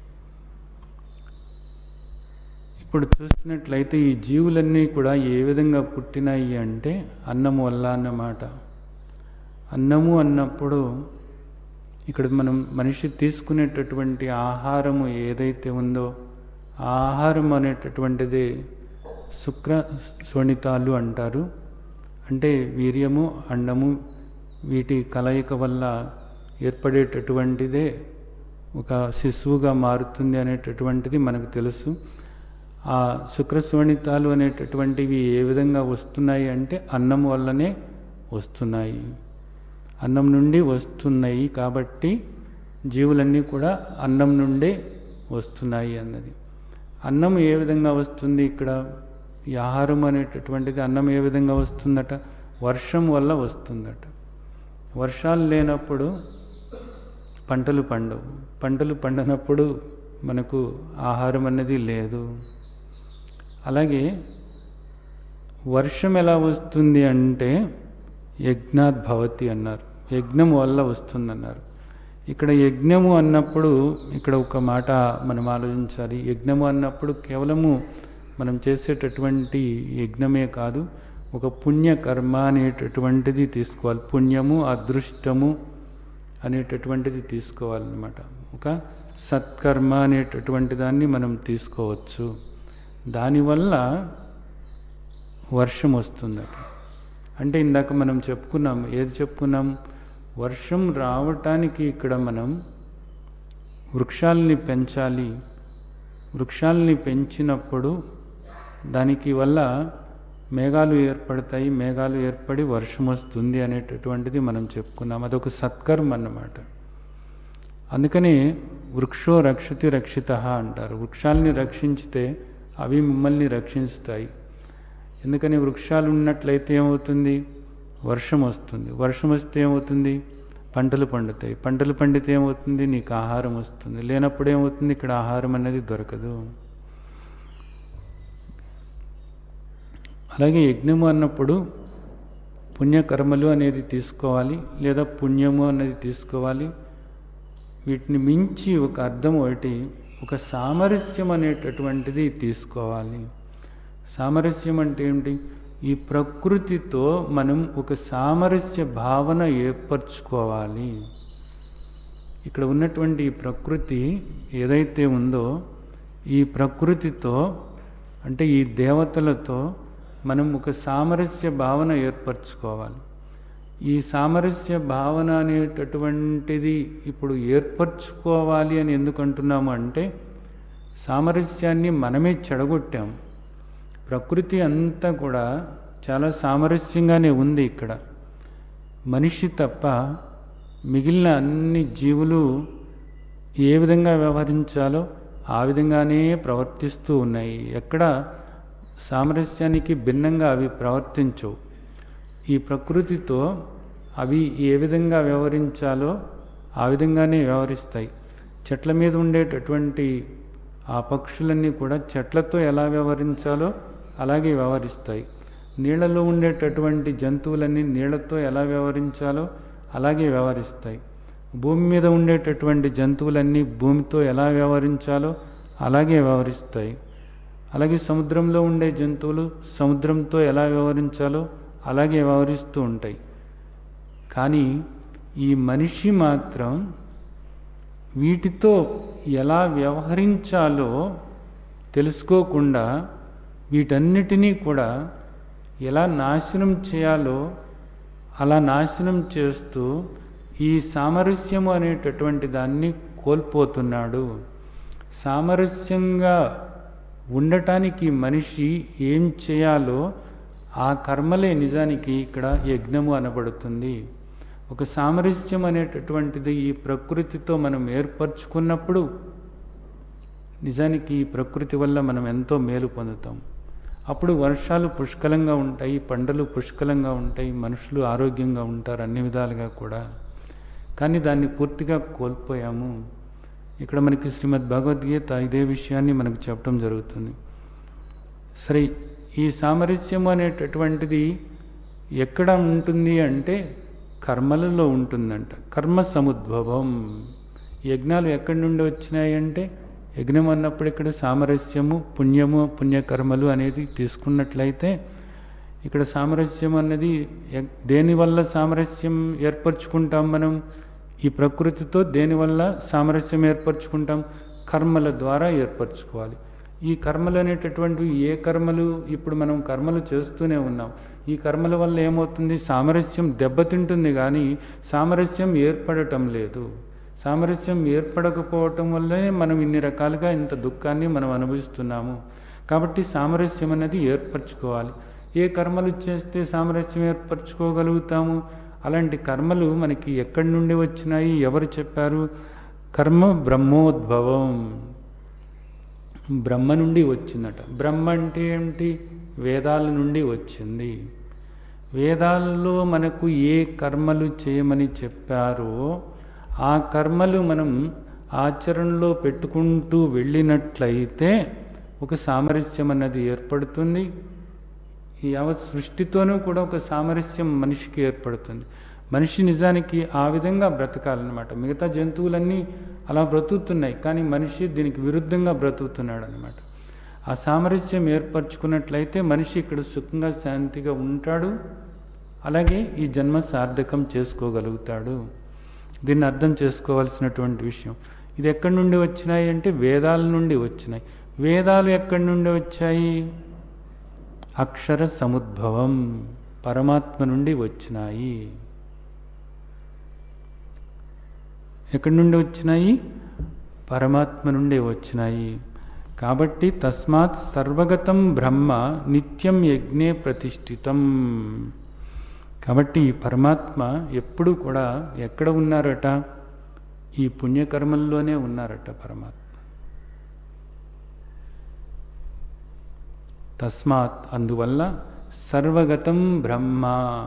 ఇప్పుడు చూసినట్లయితే ఈ జీవులన్నీ కూడా ఏ విధంగా పుట్టినాయి అంటే అన్నము వల్ల అన్నమాట అన్నము అన్నప్పుడు ఇక్కడ మనం మనిషి తీసుకునేటటువంటి ఆహారము ఏదైతే ఉందో ఆ ఆహారం అనేటటువంటిది శుక్ర శోణితాలు అంటారు అంటే వీర్యము అండము వీటి కలయిక వల్ల ఏర్పడేటటువంటిదే ఒక శిశువుగా మారుతుంది అనేటటువంటిది మనకు తెలుసు ఆ శుక్రస్వణితాలు అనేటటువంటివి ఏ విధంగా వస్తున్నాయి అంటే అన్నం వల్లనే వస్తున్నాయి అన్నం నుండి వస్తున్నాయి కాబట్టి జీవులన్నీ కూడా అన్నం నుండే వస్తున్నాయి అన్నది అన్నం ఏ విధంగా వస్తుంది ఇక్కడ ఈ ఆహారం అనేటటువంటిది అన్నం ఏ విధంగా వస్తుందట వర్షం వల్ల వస్తుందట వర్షాలు లేనప్పుడు పంటలు పండవు పంటలు పండనప్పుడు మనకు ఆహారం అన్నది లేదు అలాగే వర్షం ఎలా వస్తుంది అంటే యజ్ఞాత్ భవతి అన్నారు యజ్ఞం వల్ల వస్తుందన్నారు ఇక్కడ యజ్ఞము అన్నప్పుడు ఇక్కడ ఒక మాట మనం ఆలోచించాలి యజ్ఞము అన్నప్పుడు కేవలము మనం చేసేటటువంటి యజ్ఞమే కాదు ఒక పుణ్యకర్మ అనేటటువంటిది తీసుకోవాలి పుణ్యము అదృష్టము అనేటటువంటిది తీసుకోవాలన్నమాట ఒక సత్కర్మ అనేటటువంటి దాన్ని మనం తీసుకోవచ్చు దానివల్ల వర్షం వస్తుందట అంటే ఇందాక మనం చెప్పుకున్నాం ఏది చెప్పుకున్నాం వర్షం రావటానికి ఇక్కడ మనం వృక్షాలని పెంచాలి వృక్షాలని పెంచినప్పుడు దానికి వల్ల మేఘాలు ఏర్పడతాయి మేఘాలు ఏర్పడి వర్షం వస్తుంది అనేటటువంటిది మనం చెప్పుకున్నాం అదొక సత్కర్మ అన్నమాట అందుకని వృక్షో రక్షతి రక్షిత అంటారు వృక్షాలని రక్షించితే అవి మిమ్మల్ని రక్షిస్తాయి ఎందుకని వృక్షాలు ఉన్నట్లయితే ఏమవుతుంది వర్షం వస్తుంది వర్షం వస్తే ఏమవుతుంది పంటలు పండుతాయి పంటలు పండితే ఏమవుతుంది నీకు ఆహారం వస్తుంది లేనప్పుడు ఏమవుతుంది ఇక్కడ ఆహారం అనేది దొరకదు అలాగే యజ్ఞము అన్నప్పుడు పుణ్యకర్మలు అనేది తీసుకోవాలి లేదా పుణ్యము అనేది తీసుకోవాలి వీటిని మించి ఒక అర్థం ఒకటి ఒక సామరస్యం అనేటటువంటిది తీసుకోవాలి సామరస్యం అంటే ఏమిటి ఈ ప్రకృతితో మనం ఒక సామరస్య భావన ఏర్పరచుకోవాలి ఇక్కడ ఉన్నటువంటి ఈ ప్రకృతి ఏదైతే ఉందో ఈ ప్రకృతితో అంటే ఈ దేవతలతో మనం ఒక సామరస్య భావన ఏర్పరచుకోవాలి ఈ సామరస్య భావన అనేటటువంటిది ఇప్పుడు ఏర్పరచుకోవాలి అని ఎందుకు అంటున్నాము అంటే సామరస్యాన్ని మనమే చెడగొట్టాం ప్రకృతి అంతా కూడా చాలా సామరస్యంగానే ఉంది ఇక్కడ మనిషి తప్ప మిగిలిన అన్ని జీవులు ఏ విధంగా వ్యవహరించాలో ఆ విధంగానే ప్రవర్తిస్తూ ఉన్నాయి ఎక్కడ సామరస్యానికి భిన్నంగా అవి ప్రవర్తించవు ఈ ప్రకృతితో అవి ఏ విధంగా వ్యవహరించాలో ఆ విధంగానే వ్యవహరిస్తాయి చెట్ల మీద ఉండేటటువంటి ఆ పక్షులన్నీ కూడా చెట్లతో ఎలా వ్యవహరించాలో అలాగే వ్యవహరిస్తాయి నీళ్లలో ఉండేటటువంటి జంతువులన్నీ నీళ్లతో ఎలా వ్యవహరించాలో అలాగే వ్యవహరిస్తాయి భూమి మీద ఉండేటటువంటి జంతువులన్నీ భూమితో ఎలా వ్యవహరించాలో అలాగే వ్యవహరిస్తాయి అలాగే సముద్రంలో ఉండే జంతువులు సముద్రంతో ఎలా వ్యవహరించాలో అలాగే వ్యవహరిస్తూ ఉంటాయి కానీ ఈ మనిషి మాత్రం వీటితో ఎలా వ్యవహరించాలో తెలుసుకోకుండా వీటన్నిటినీ కూడా ఎలా నాశనం చేయాలో అలా నాశనం చేస్తూ ఈ సామరస్యము అనేటటువంటి దాన్ని కోల్పోతున్నాడు సామరస్యంగా ఉండటానికి మనిషి ఏం చేయాలో ఆ కర్మలే నిజానికి ఇక్కడ యజ్ఞము అనబడుతుంది ఒక సామరస్యం అనేటటువంటిది ఈ ప్రకృతితో మనం ఏర్పరచుకున్నప్పుడు నిజానికి ఈ ప్రకృతి వల్ల మనం ఎంతో మేలు పొందుతాం అప్పుడు వర్షాలు పుష్కలంగా ఉంటాయి పంటలు పుష్కలంగా ఉంటాయి మనుషులు ఆరోగ్యంగా ఉంటారు అన్ని విధాలుగా కూడా కానీ దాన్ని పూర్తిగా కోల్పోయాము ఇక్కడ మనకి శ్రీమద్ భగవద్గీత ఇదే విషయాన్ని మనకు చెప్పడం జరుగుతుంది సరే ఈ సామరస్యం అనేటటువంటిది ఎక్కడ ఉంటుంది అంటే కర్మలలో ఉంటుందంట కర్మ సముద్భవం యజ్ఞాలు ఎక్కడి నుండి వచ్చినాయి అంటే యజ్ఞం అన్నప్పుడు ఇక్కడ సామరస్యము పుణ్యము పుణ్యకర్మలు అనేది తీసుకున్నట్లయితే ఇక్కడ సామరస్యం అన్నది ఎ- దేనివల్ల సామరస్యం ఏర్పరచుకుంటాం మనం ఈ ప్రకృతితో దేనివల్ల సామరస్యం ఏర్పరచుకుంటాం కర్మల ద్వారా ఏర్పరచుకోవాలి ఈ కర్మలు అనేటటువంటివి ఏ కర్మలు ఇప్పుడు మనం కర్మలు చేస్తూనే ఉన్నాం ఈ కర్మల వల్ల ఏమవుతుంది సామరస్యం దెబ్బతింటుంది కానీ సామరస్యం ఏర్పడటం లేదు సామరస్యం ఏర్పడకపోవటం వల్లనే మనం ఇన్ని రకాలుగా ఇంత దుఃఖాన్ని మనం అనుభవిస్తున్నాము కాబట్టి సామరస్యం అనేది ఏర్పరచుకోవాలి ఏ కర్మలు చేస్తే సామరస్యం ఏర్పరచుకోగలుగుతాము అలాంటి కర్మలు మనకి ఎక్కడి నుండి వచ్చినాయి ఎవరు చెప్పారు కర్మ బ్రహ్మోద్భవం బ్రహ్మ నుండి వచ్చిందట బ్రహ్మ అంటే ఏమిటి వేదాల నుండి వచ్చింది వేదాలలో మనకు ఏ కర్మలు చేయమని చెప్పారో ఆ కర్మలు మనం ఆచరణలో పెట్టుకుంటూ వెళ్ళినట్లయితే ఒక సామరస్యం అన్నది ఏర్పడుతుంది ఈ యావత్ సృష్టితోనూ కూడా ఒక సామరస్యం మనిషికి ఏర్పడుతుంది మనిషి నిజానికి ఆ విధంగా బ్రతకాలన్నమాట మిగతా జంతువులన్నీ అలా బ్రతుకుతున్నాయి కానీ మనిషి దీనికి విరుద్ధంగా బ్రతుకుతున్నాడు అనమాట ఆ సామరస్యం ఏర్పరచుకున్నట్లయితే మనిషి ఇక్కడ సుఖంగా శాంతిగా ఉంటాడు అలాగే ఈ జన్మ సార్థకం చేసుకోగలుగుతాడు దీన్ని అర్థం చేసుకోవాల్సినటువంటి విషయం ఇది ఎక్కడి నుండి వచ్చినాయి అంటే వేదాల నుండి వచ్చినాయి వేదాలు ఎక్కడి నుండి వచ్చాయి అక్షర సముద్భవం పరమాత్మ నుండి వచ్చినాయి ఎక్కడి నుండి వచ్చినాయి పరమాత్మ నుండి వచ్చినాయి కాబట్టి తస్మాత్ సర్వగతం బ్రహ్మ నిత్యం యజ్ఞే ప్రతిష్ఠితం కాబట్టి ఈ పరమాత్మ ఎప్పుడు కూడా ఎక్కడ ఉన్నారట ఈ పుణ్యకర్మల్లోనే ఉన్నారట పరమాత్మ తస్మాత్ అందువల్ల సర్వగతం బ్రహ్మ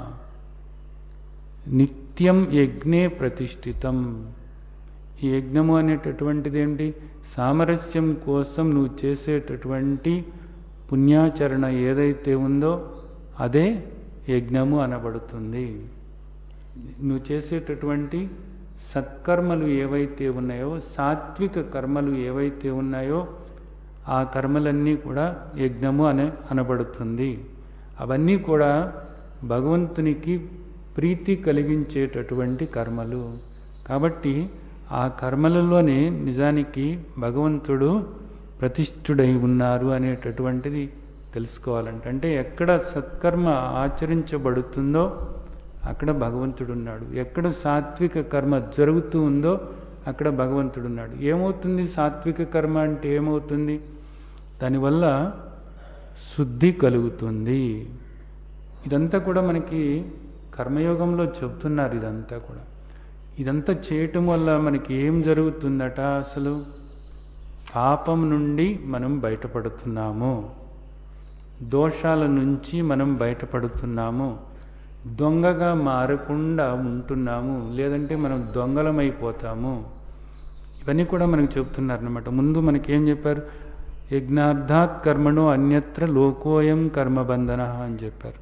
నిత్యం యజ్ఞే ప్రతిష్ఠితం ఈ యజ్ఞము అనేటటువంటిది ఏంటి సామరస్యం కోసం నువ్వు చేసేటటువంటి పుణ్యాచరణ ఏదైతే ఉందో అదే యజ్ఞము అనబడుతుంది నువ్వు చేసేటటువంటి సత్కర్మలు ఏవైతే ఉన్నాయో సాత్విక కర్మలు ఏవైతే ఉన్నాయో ఆ కర్మలన్నీ కూడా యజ్ఞము అనే అనబడుతుంది అవన్నీ కూడా భగవంతునికి ప్రీతి కలిగించేటటువంటి కర్మలు కాబట్టి ఆ కర్మలలోనే నిజానికి భగవంతుడు ప్రతిష్ఠుడై ఉన్నారు అనేటటువంటిది తెలుసుకోవాలంటే అంటే ఎక్కడ సత్కర్మ ఆచరించబడుతుందో అక్కడ భగవంతుడు ఉన్నాడు ఎక్కడ సాత్విక కర్మ జరుగుతూ ఉందో అక్కడ భగవంతుడు ఉన్నాడు ఏమవుతుంది సాత్విక కర్మ అంటే ఏమవుతుంది దానివల్ల శుద్ధి కలుగుతుంది ఇదంతా కూడా మనకి కర్మయోగంలో చెబుతున్నారు ఇదంతా కూడా ఇదంతా చేయటం వల్ల మనకి ఏం జరుగుతుందట అసలు పాపం నుండి మనం బయటపడుతున్నాము దోషాల నుంచి మనం బయటపడుతున్నాము దొంగగా మారకుండా ఉంటున్నాము లేదంటే మనం దొంగలమైపోతాము ఇవన్నీ కూడా మనకు చెప్తున్నారు అనమాట ముందు మనకేం చెప్పారు యజ్ఞార్థాత్ కర్మణో అన్యత్ర లోకోయం కర్మబంధన అని చెప్పారు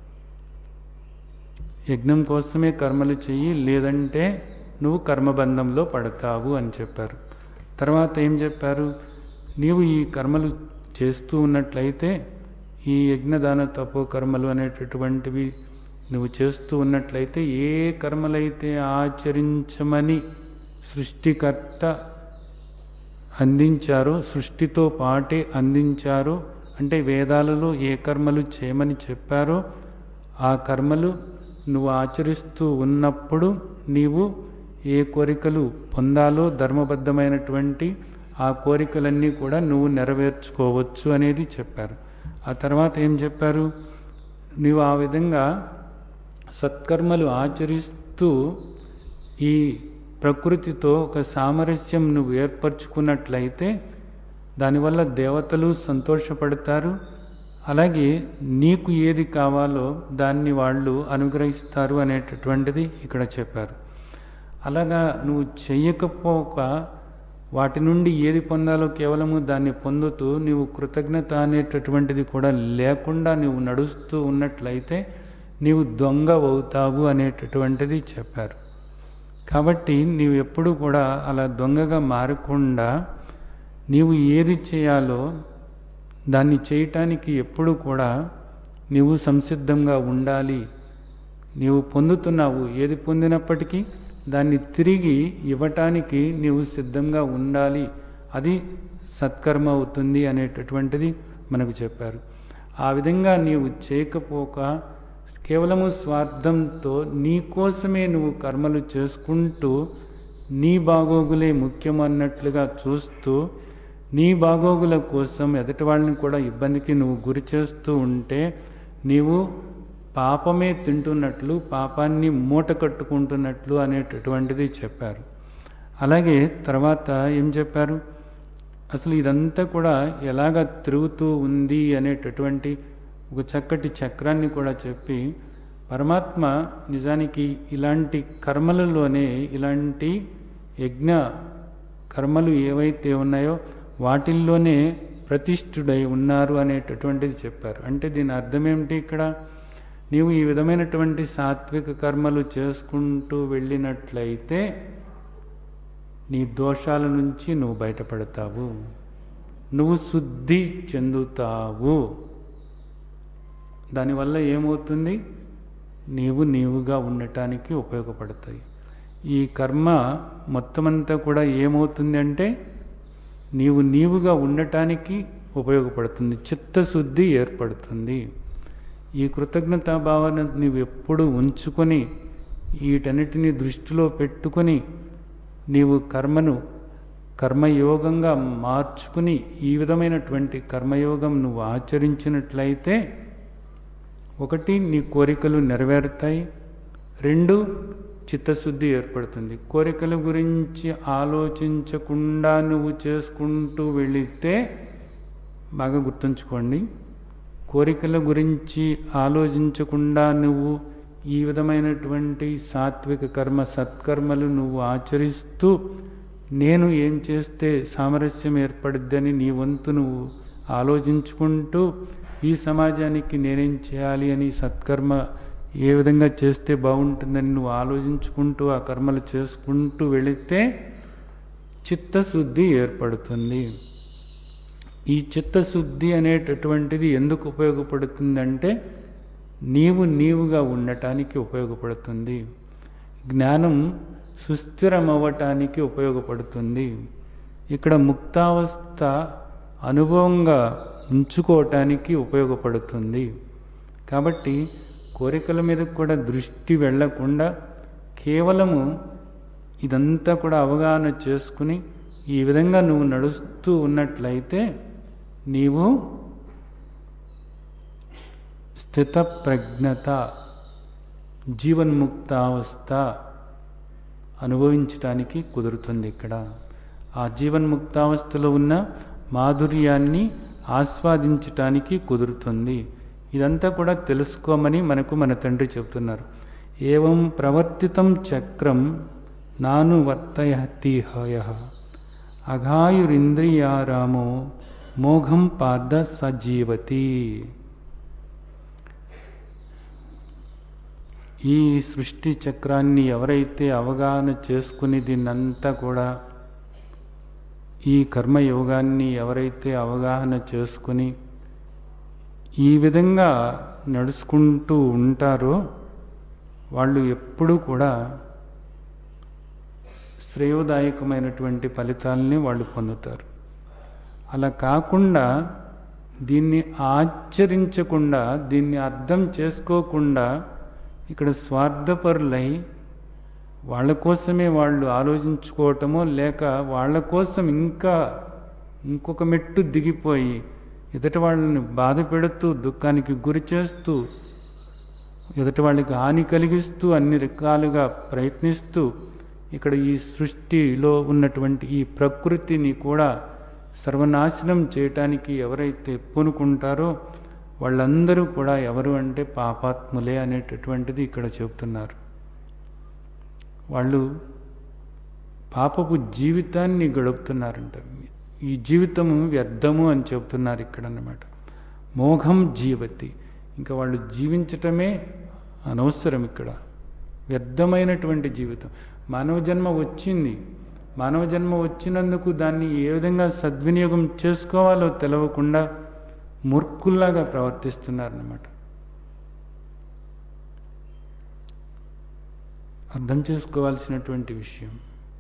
యజ్ఞం కోసమే కర్మలు చెయ్యి లేదంటే నువ్వు కర్మబంధంలో పడతావు అని చెప్పారు తర్వాత ఏం చెప్పారు నీవు ఈ కర్మలు చేస్తూ ఉన్నట్లయితే ఈ యజ్ఞదాన తపో కర్మలు అనేటటువంటివి నువ్వు చేస్తూ ఉన్నట్లయితే ఏ కర్మలైతే ఆచరించమని సృష్టికర్త అందించారో సృష్టితో పాటే అందించారో అంటే వేదాలలో ఏ కర్మలు చేయమని చెప్పారో ఆ కర్మలు నువ్వు ఆచరిస్తూ ఉన్నప్పుడు నీవు ఏ కోరికలు పొందాలో ధర్మబద్ధమైనటువంటి ఆ కోరికలన్నీ కూడా నువ్వు నెరవేర్చుకోవచ్చు అనేది చెప్పారు ఆ తర్వాత ఏం చెప్పారు నీవు ఆ విధంగా సత్కర్మలు ఆచరిస్తూ ఈ ప్రకృతితో ఒక సామరస్యం నువ్వు ఏర్పరచుకున్నట్లయితే దానివల్ల దేవతలు సంతోషపడతారు అలాగే నీకు ఏది కావాలో దాన్ని వాళ్ళు అనుగ్రహిస్తారు అనేటటువంటిది ఇక్కడ చెప్పారు అలాగా నువ్వు చెయ్యకపోక వాటి నుండి ఏది పొందాలో కేవలము దాన్ని పొందుతూ నీవు కృతజ్ఞత అనేటటువంటిది కూడా లేకుండా నువ్వు నడుస్తూ ఉన్నట్లయితే నీవు దొంగ అవుతావు అనేటటువంటిది చెప్పారు కాబట్టి నీవు ఎప్పుడు కూడా అలా దొంగగా మారకుండా నీవు ఏది చేయాలో దాన్ని చేయటానికి ఎప్పుడు కూడా నీవు సంసిద్ధంగా ఉండాలి నీవు పొందుతున్నావు ఏది పొందినప్పటికీ దాన్ని తిరిగి ఇవ్వటానికి నీవు సిద్ధంగా ఉండాలి అది సత్కర్మ అవుతుంది అనేటటువంటిది మనకు చెప్పారు ఆ విధంగా నీవు చేయకపోక కేవలము స్వార్థంతో నీ కోసమే నువ్వు కర్మలు చేసుకుంటూ నీ బాగోగులే ముఖ్యం అన్నట్లుగా చూస్తూ నీ బాగోగుల కోసం ఎదుటి వాళ్ళని కూడా ఇబ్బందికి నువ్వు గురి చేస్తూ ఉంటే నీవు పాపమే తింటున్నట్లు పాపాన్ని మూట కట్టుకుంటున్నట్లు అనేటటువంటిది చెప్పారు అలాగే తర్వాత ఏం చెప్పారు అసలు ఇదంతా కూడా ఎలాగ తిరుగుతూ ఉంది అనేటటువంటి ఒక చక్కటి చక్రాన్ని కూడా చెప్పి పరమాత్మ నిజానికి ఇలాంటి కర్మలలోనే ఇలాంటి యజ్ఞ కర్మలు ఏవైతే ఉన్నాయో వాటిల్లోనే ప్రతిష్ఠుడై ఉన్నారు అనేటటువంటిది చెప్పారు అంటే దీని అర్థం ఏమిటి ఇక్కడ నీవు ఈ విధమైనటువంటి సాత్విక కర్మలు చేసుకుంటూ వెళ్ళినట్లయితే నీ దోషాల నుంచి నువ్వు బయటపడతావు నువ్వు శుద్ధి చెందుతావు దానివల్ల ఏమవుతుంది నీవు నీవుగా ఉండటానికి ఉపయోగపడతాయి ఈ కర్మ మొత్తమంతా కూడా ఏమవుతుంది అంటే నీవు నీవుగా ఉండటానికి ఉపయోగపడుతుంది చిత్తశుద్ధి ఏర్పడుతుంది ఈ కృతజ్ఞతా భావన నీవు ఎప్పుడు ఉంచుకొని వీటన్నిటిని దృష్టిలో పెట్టుకొని నీవు కర్మను కర్మయోగంగా మార్చుకుని ఈ విధమైనటువంటి కర్మయోగం నువ్వు ఆచరించినట్లయితే ఒకటి నీ కోరికలు నెరవేరుతాయి రెండు చిత్తశుద్ధి ఏర్పడుతుంది కోరికల గురించి ఆలోచించకుండా నువ్వు చేసుకుంటూ వెళితే బాగా గుర్తుంచుకోండి కోరికల గురించి ఆలోచించకుండా నువ్వు ఈ విధమైనటువంటి సాత్విక కర్మ సత్కర్మలు నువ్వు ఆచరిస్తూ నేను ఏం చేస్తే సామరస్యం ఏర్పడుద్దని నీ వంతు నువ్వు ఆలోచించుకుంటూ ఈ సమాజానికి నేనేం చేయాలి అని సత్కర్మ ఏ విధంగా చేస్తే బాగుంటుందని నువ్వు ఆలోచించుకుంటూ ఆ కర్మలు చేసుకుంటూ వెళితే చిత్తశుద్ధి ఏర్పడుతుంది ఈ చిత్తశుద్ధి అనేటటువంటిది ఎందుకు ఉపయోగపడుతుందంటే నీవు నీవుగా ఉండటానికి ఉపయోగపడుతుంది జ్ఞానం సుస్థిరమవ్వటానికి ఉపయోగపడుతుంది ఇక్కడ ముక్తావస్థ అనుభవంగా ఉంచుకోవటానికి ఉపయోగపడుతుంది కాబట్టి కోరికల మీద కూడా దృష్టి వెళ్ళకుండా కేవలము ఇదంతా కూడా అవగాహన చేసుకుని ఈ విధంగా నువ్వు నడుస్తూ ఉన్నట్లయితే నీవు స్థితప్రజ్ఞత జీవన్ముక్తావస్థ అనుభవించటానికి కుదురుతుంది ఇక్కడ ఆ జీవన్ముక్తావస్థలో ఉన్న మాధుర్యాన్ని ఆస్వాదించటానికి కుదురుతుంది ఇదంతా కూడా తెలుసుకోమని మనకు మన తండ్రి చెబుతున్నారు ఏవం ప్రవర్తితం చక్రం నాను వర్తయతి హయ అఘాయురింద్రియారామో మోఘం పాద సజీవతి ఈ సృష్టి చక్రాన్ని ఎవరైతే అవగాహన చేసుకుని దీన్నంతా కూడా ఈ కర్మయోగాన్ని ఎవరైతే అవగాహన చేసుకుని ఈ విధంగా నడుచుకుంటూ ఉంటారో వాళ్ళు ఎప్పుడూ కూడా శ్రేయోదాయకమైనటువంటి ఫలితాలని వాళ్ళు పొందుతారు అలా కాకుండా దీన్ని ఆచరించకుండా దీన్ని అర్థం చేసుకోకుండా ఇక్కడ స్వార్థపరులై వాళ్ళ కోసమే వాళ్ళు ఆలోచించుకోవటమో లేక వాళ్ళ కోసం ఇంకా ఇంకొక మెట్టు దిగిపోయి ఎదుటి వాళ్ళని బాధ పెడుతూ దుఃఖానికి గురి చేస్తూ ఎదుటి వాళ్ళకి హాని కలిగిస్తూ అన్ని రకాలుగా ప్రయత్నిస్తూ ఇక్కడ ఈ సృష్టిలో ఉన్నటువంటి ఈ ప్రకృతిని కూడా సర్వనాశనం చేయటానికి ఎవరైతే పూనుకుంటారో వాళ్ళందరూ కూడా ఎవరు అంటే పాపాత్ములే అనేటటువంటిది ఇక్కడ చెబుతున్నారు వాళ్ళు పాపపు జీవితాన్ని గడుపుతున్నారంట ఈ జీవితము వ్యర్థము అని చెబుతున్నారు ఇక్కడ అన్నమాట మోఘం జీవతి ఇంకా వాళ్ళు జీవించటమే అనవసరం ఇక్కడ వ్యర్థమైనటువంటి జీవితం మానవ జన్మ వచ్చింది మానవ జన్మ వచ్చినందుకు దాన్ని ఏ విధంగా సద్వినియోగం చేసుకోవాలో తెలవకుండా మూర్ఖుల్లాగా ప్రవర్తిస్తున్నారన్నమాట అర్థం చేసుకోవాల్సినటువంటి విషయం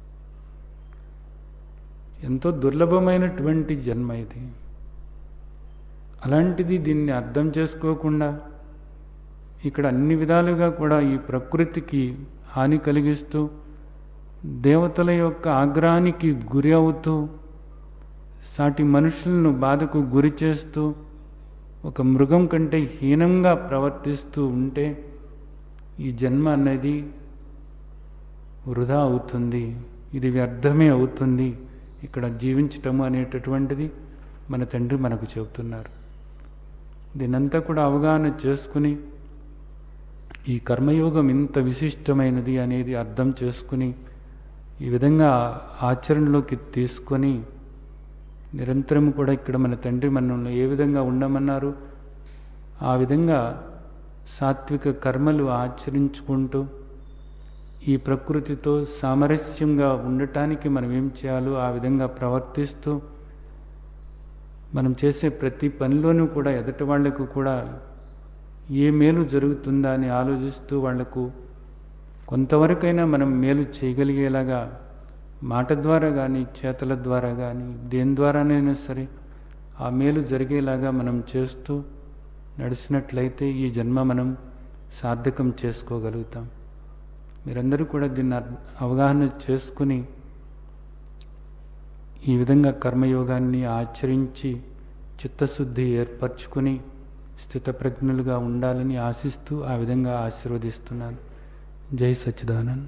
ఎంతో దుర్లభమైనటువంటి జన్మ ఇది అలాంటిది దీన్ని అర్థం చేసుకోకుండా ఇక్కడ అన్ని విధాలుగా కూడా ఈ ప్రకృతికి హాని కలిగిస్తూ దేవతల యొక్క ఆగ్రహానికి గురి అవుతూ సాటి మనుషులను బాధకు గురి చేస్తూ ఒక మృగం కంటే హీనంగా ప్రవర్తిస్తూ ఉంటే ఈ జన్మ అనేది వృధా అవుతుంది ఇది వ్యర్థమే అవుతుంది ఇక్కడ జీవించటము అనేటటువంటిది మన తండ్రి మనకు చెబుతున్నారు దీనంతా కూడా అవగాహన చేసుకుని ఈ కర్మయోగం ఇంత విశిష్టమైనది అనేది అర్థం చేసుకుని ఈ విధంగా ఆచరణలోకి తీసుకొని నిరంతరం కూడా ఇక్కడ మన తండ్రి మనల్ని ఏ విధంగా ఉండమన్నారు ఆ విధంగా సాత్విక కర్మలు ఆచరించుకుంటూ ఈ ప్రకృతితో సామరస్యంగా ఉండటానికి మనం ఏం చేయాలో ఆ విధంగా ప్రవర్తిస్తూ మనం చేసే ప్రతి పనిలోనూ కూడా ఎదటి వాళ్లకు కూడా ఏ మేలు జరుగుతుందా అని ఆలోచిస్తూ వాళ్లకు కొంతవరకైనా మనం మేలు చేయగలిగేలాగా మాట ద్వారా కానీ చేతల ద్వారా కానీ దేని ద్వారానైనా సరే ఆ మేలు జరిగేలాగా మనం చేస్తూ నడిచినట్లయితే ఈ జన్మ మనం సార్థకం చేసుకోగలుగుతాం మీరందరూ కూడా దీన్ని అవగాహన చేసుకుని ఈ విధంగా కర్మయోగాన్ని ఆచరించి చిత్తశుద్ధి ఏర్పరచుకొని స్థితప్రజ్ఞులుగా ఉండాలని ఆశిస్తూ ఆ విధంగా ఆశీర్వదిస్తున్నాను జై సచ్చిదానంద్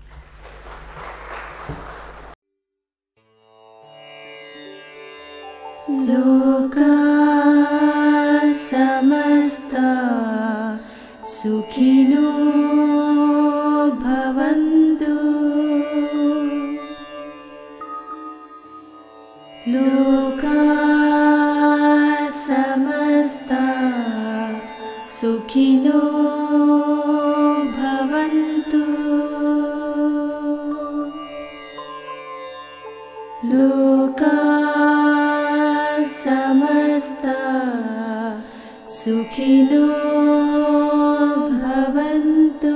लोका समस्ता सुखिनो भवन्तु लोका समस्ता सुखिनो भवन्तु लोका समस्ता सुखिनो भवन्तु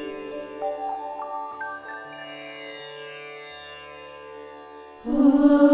ॐ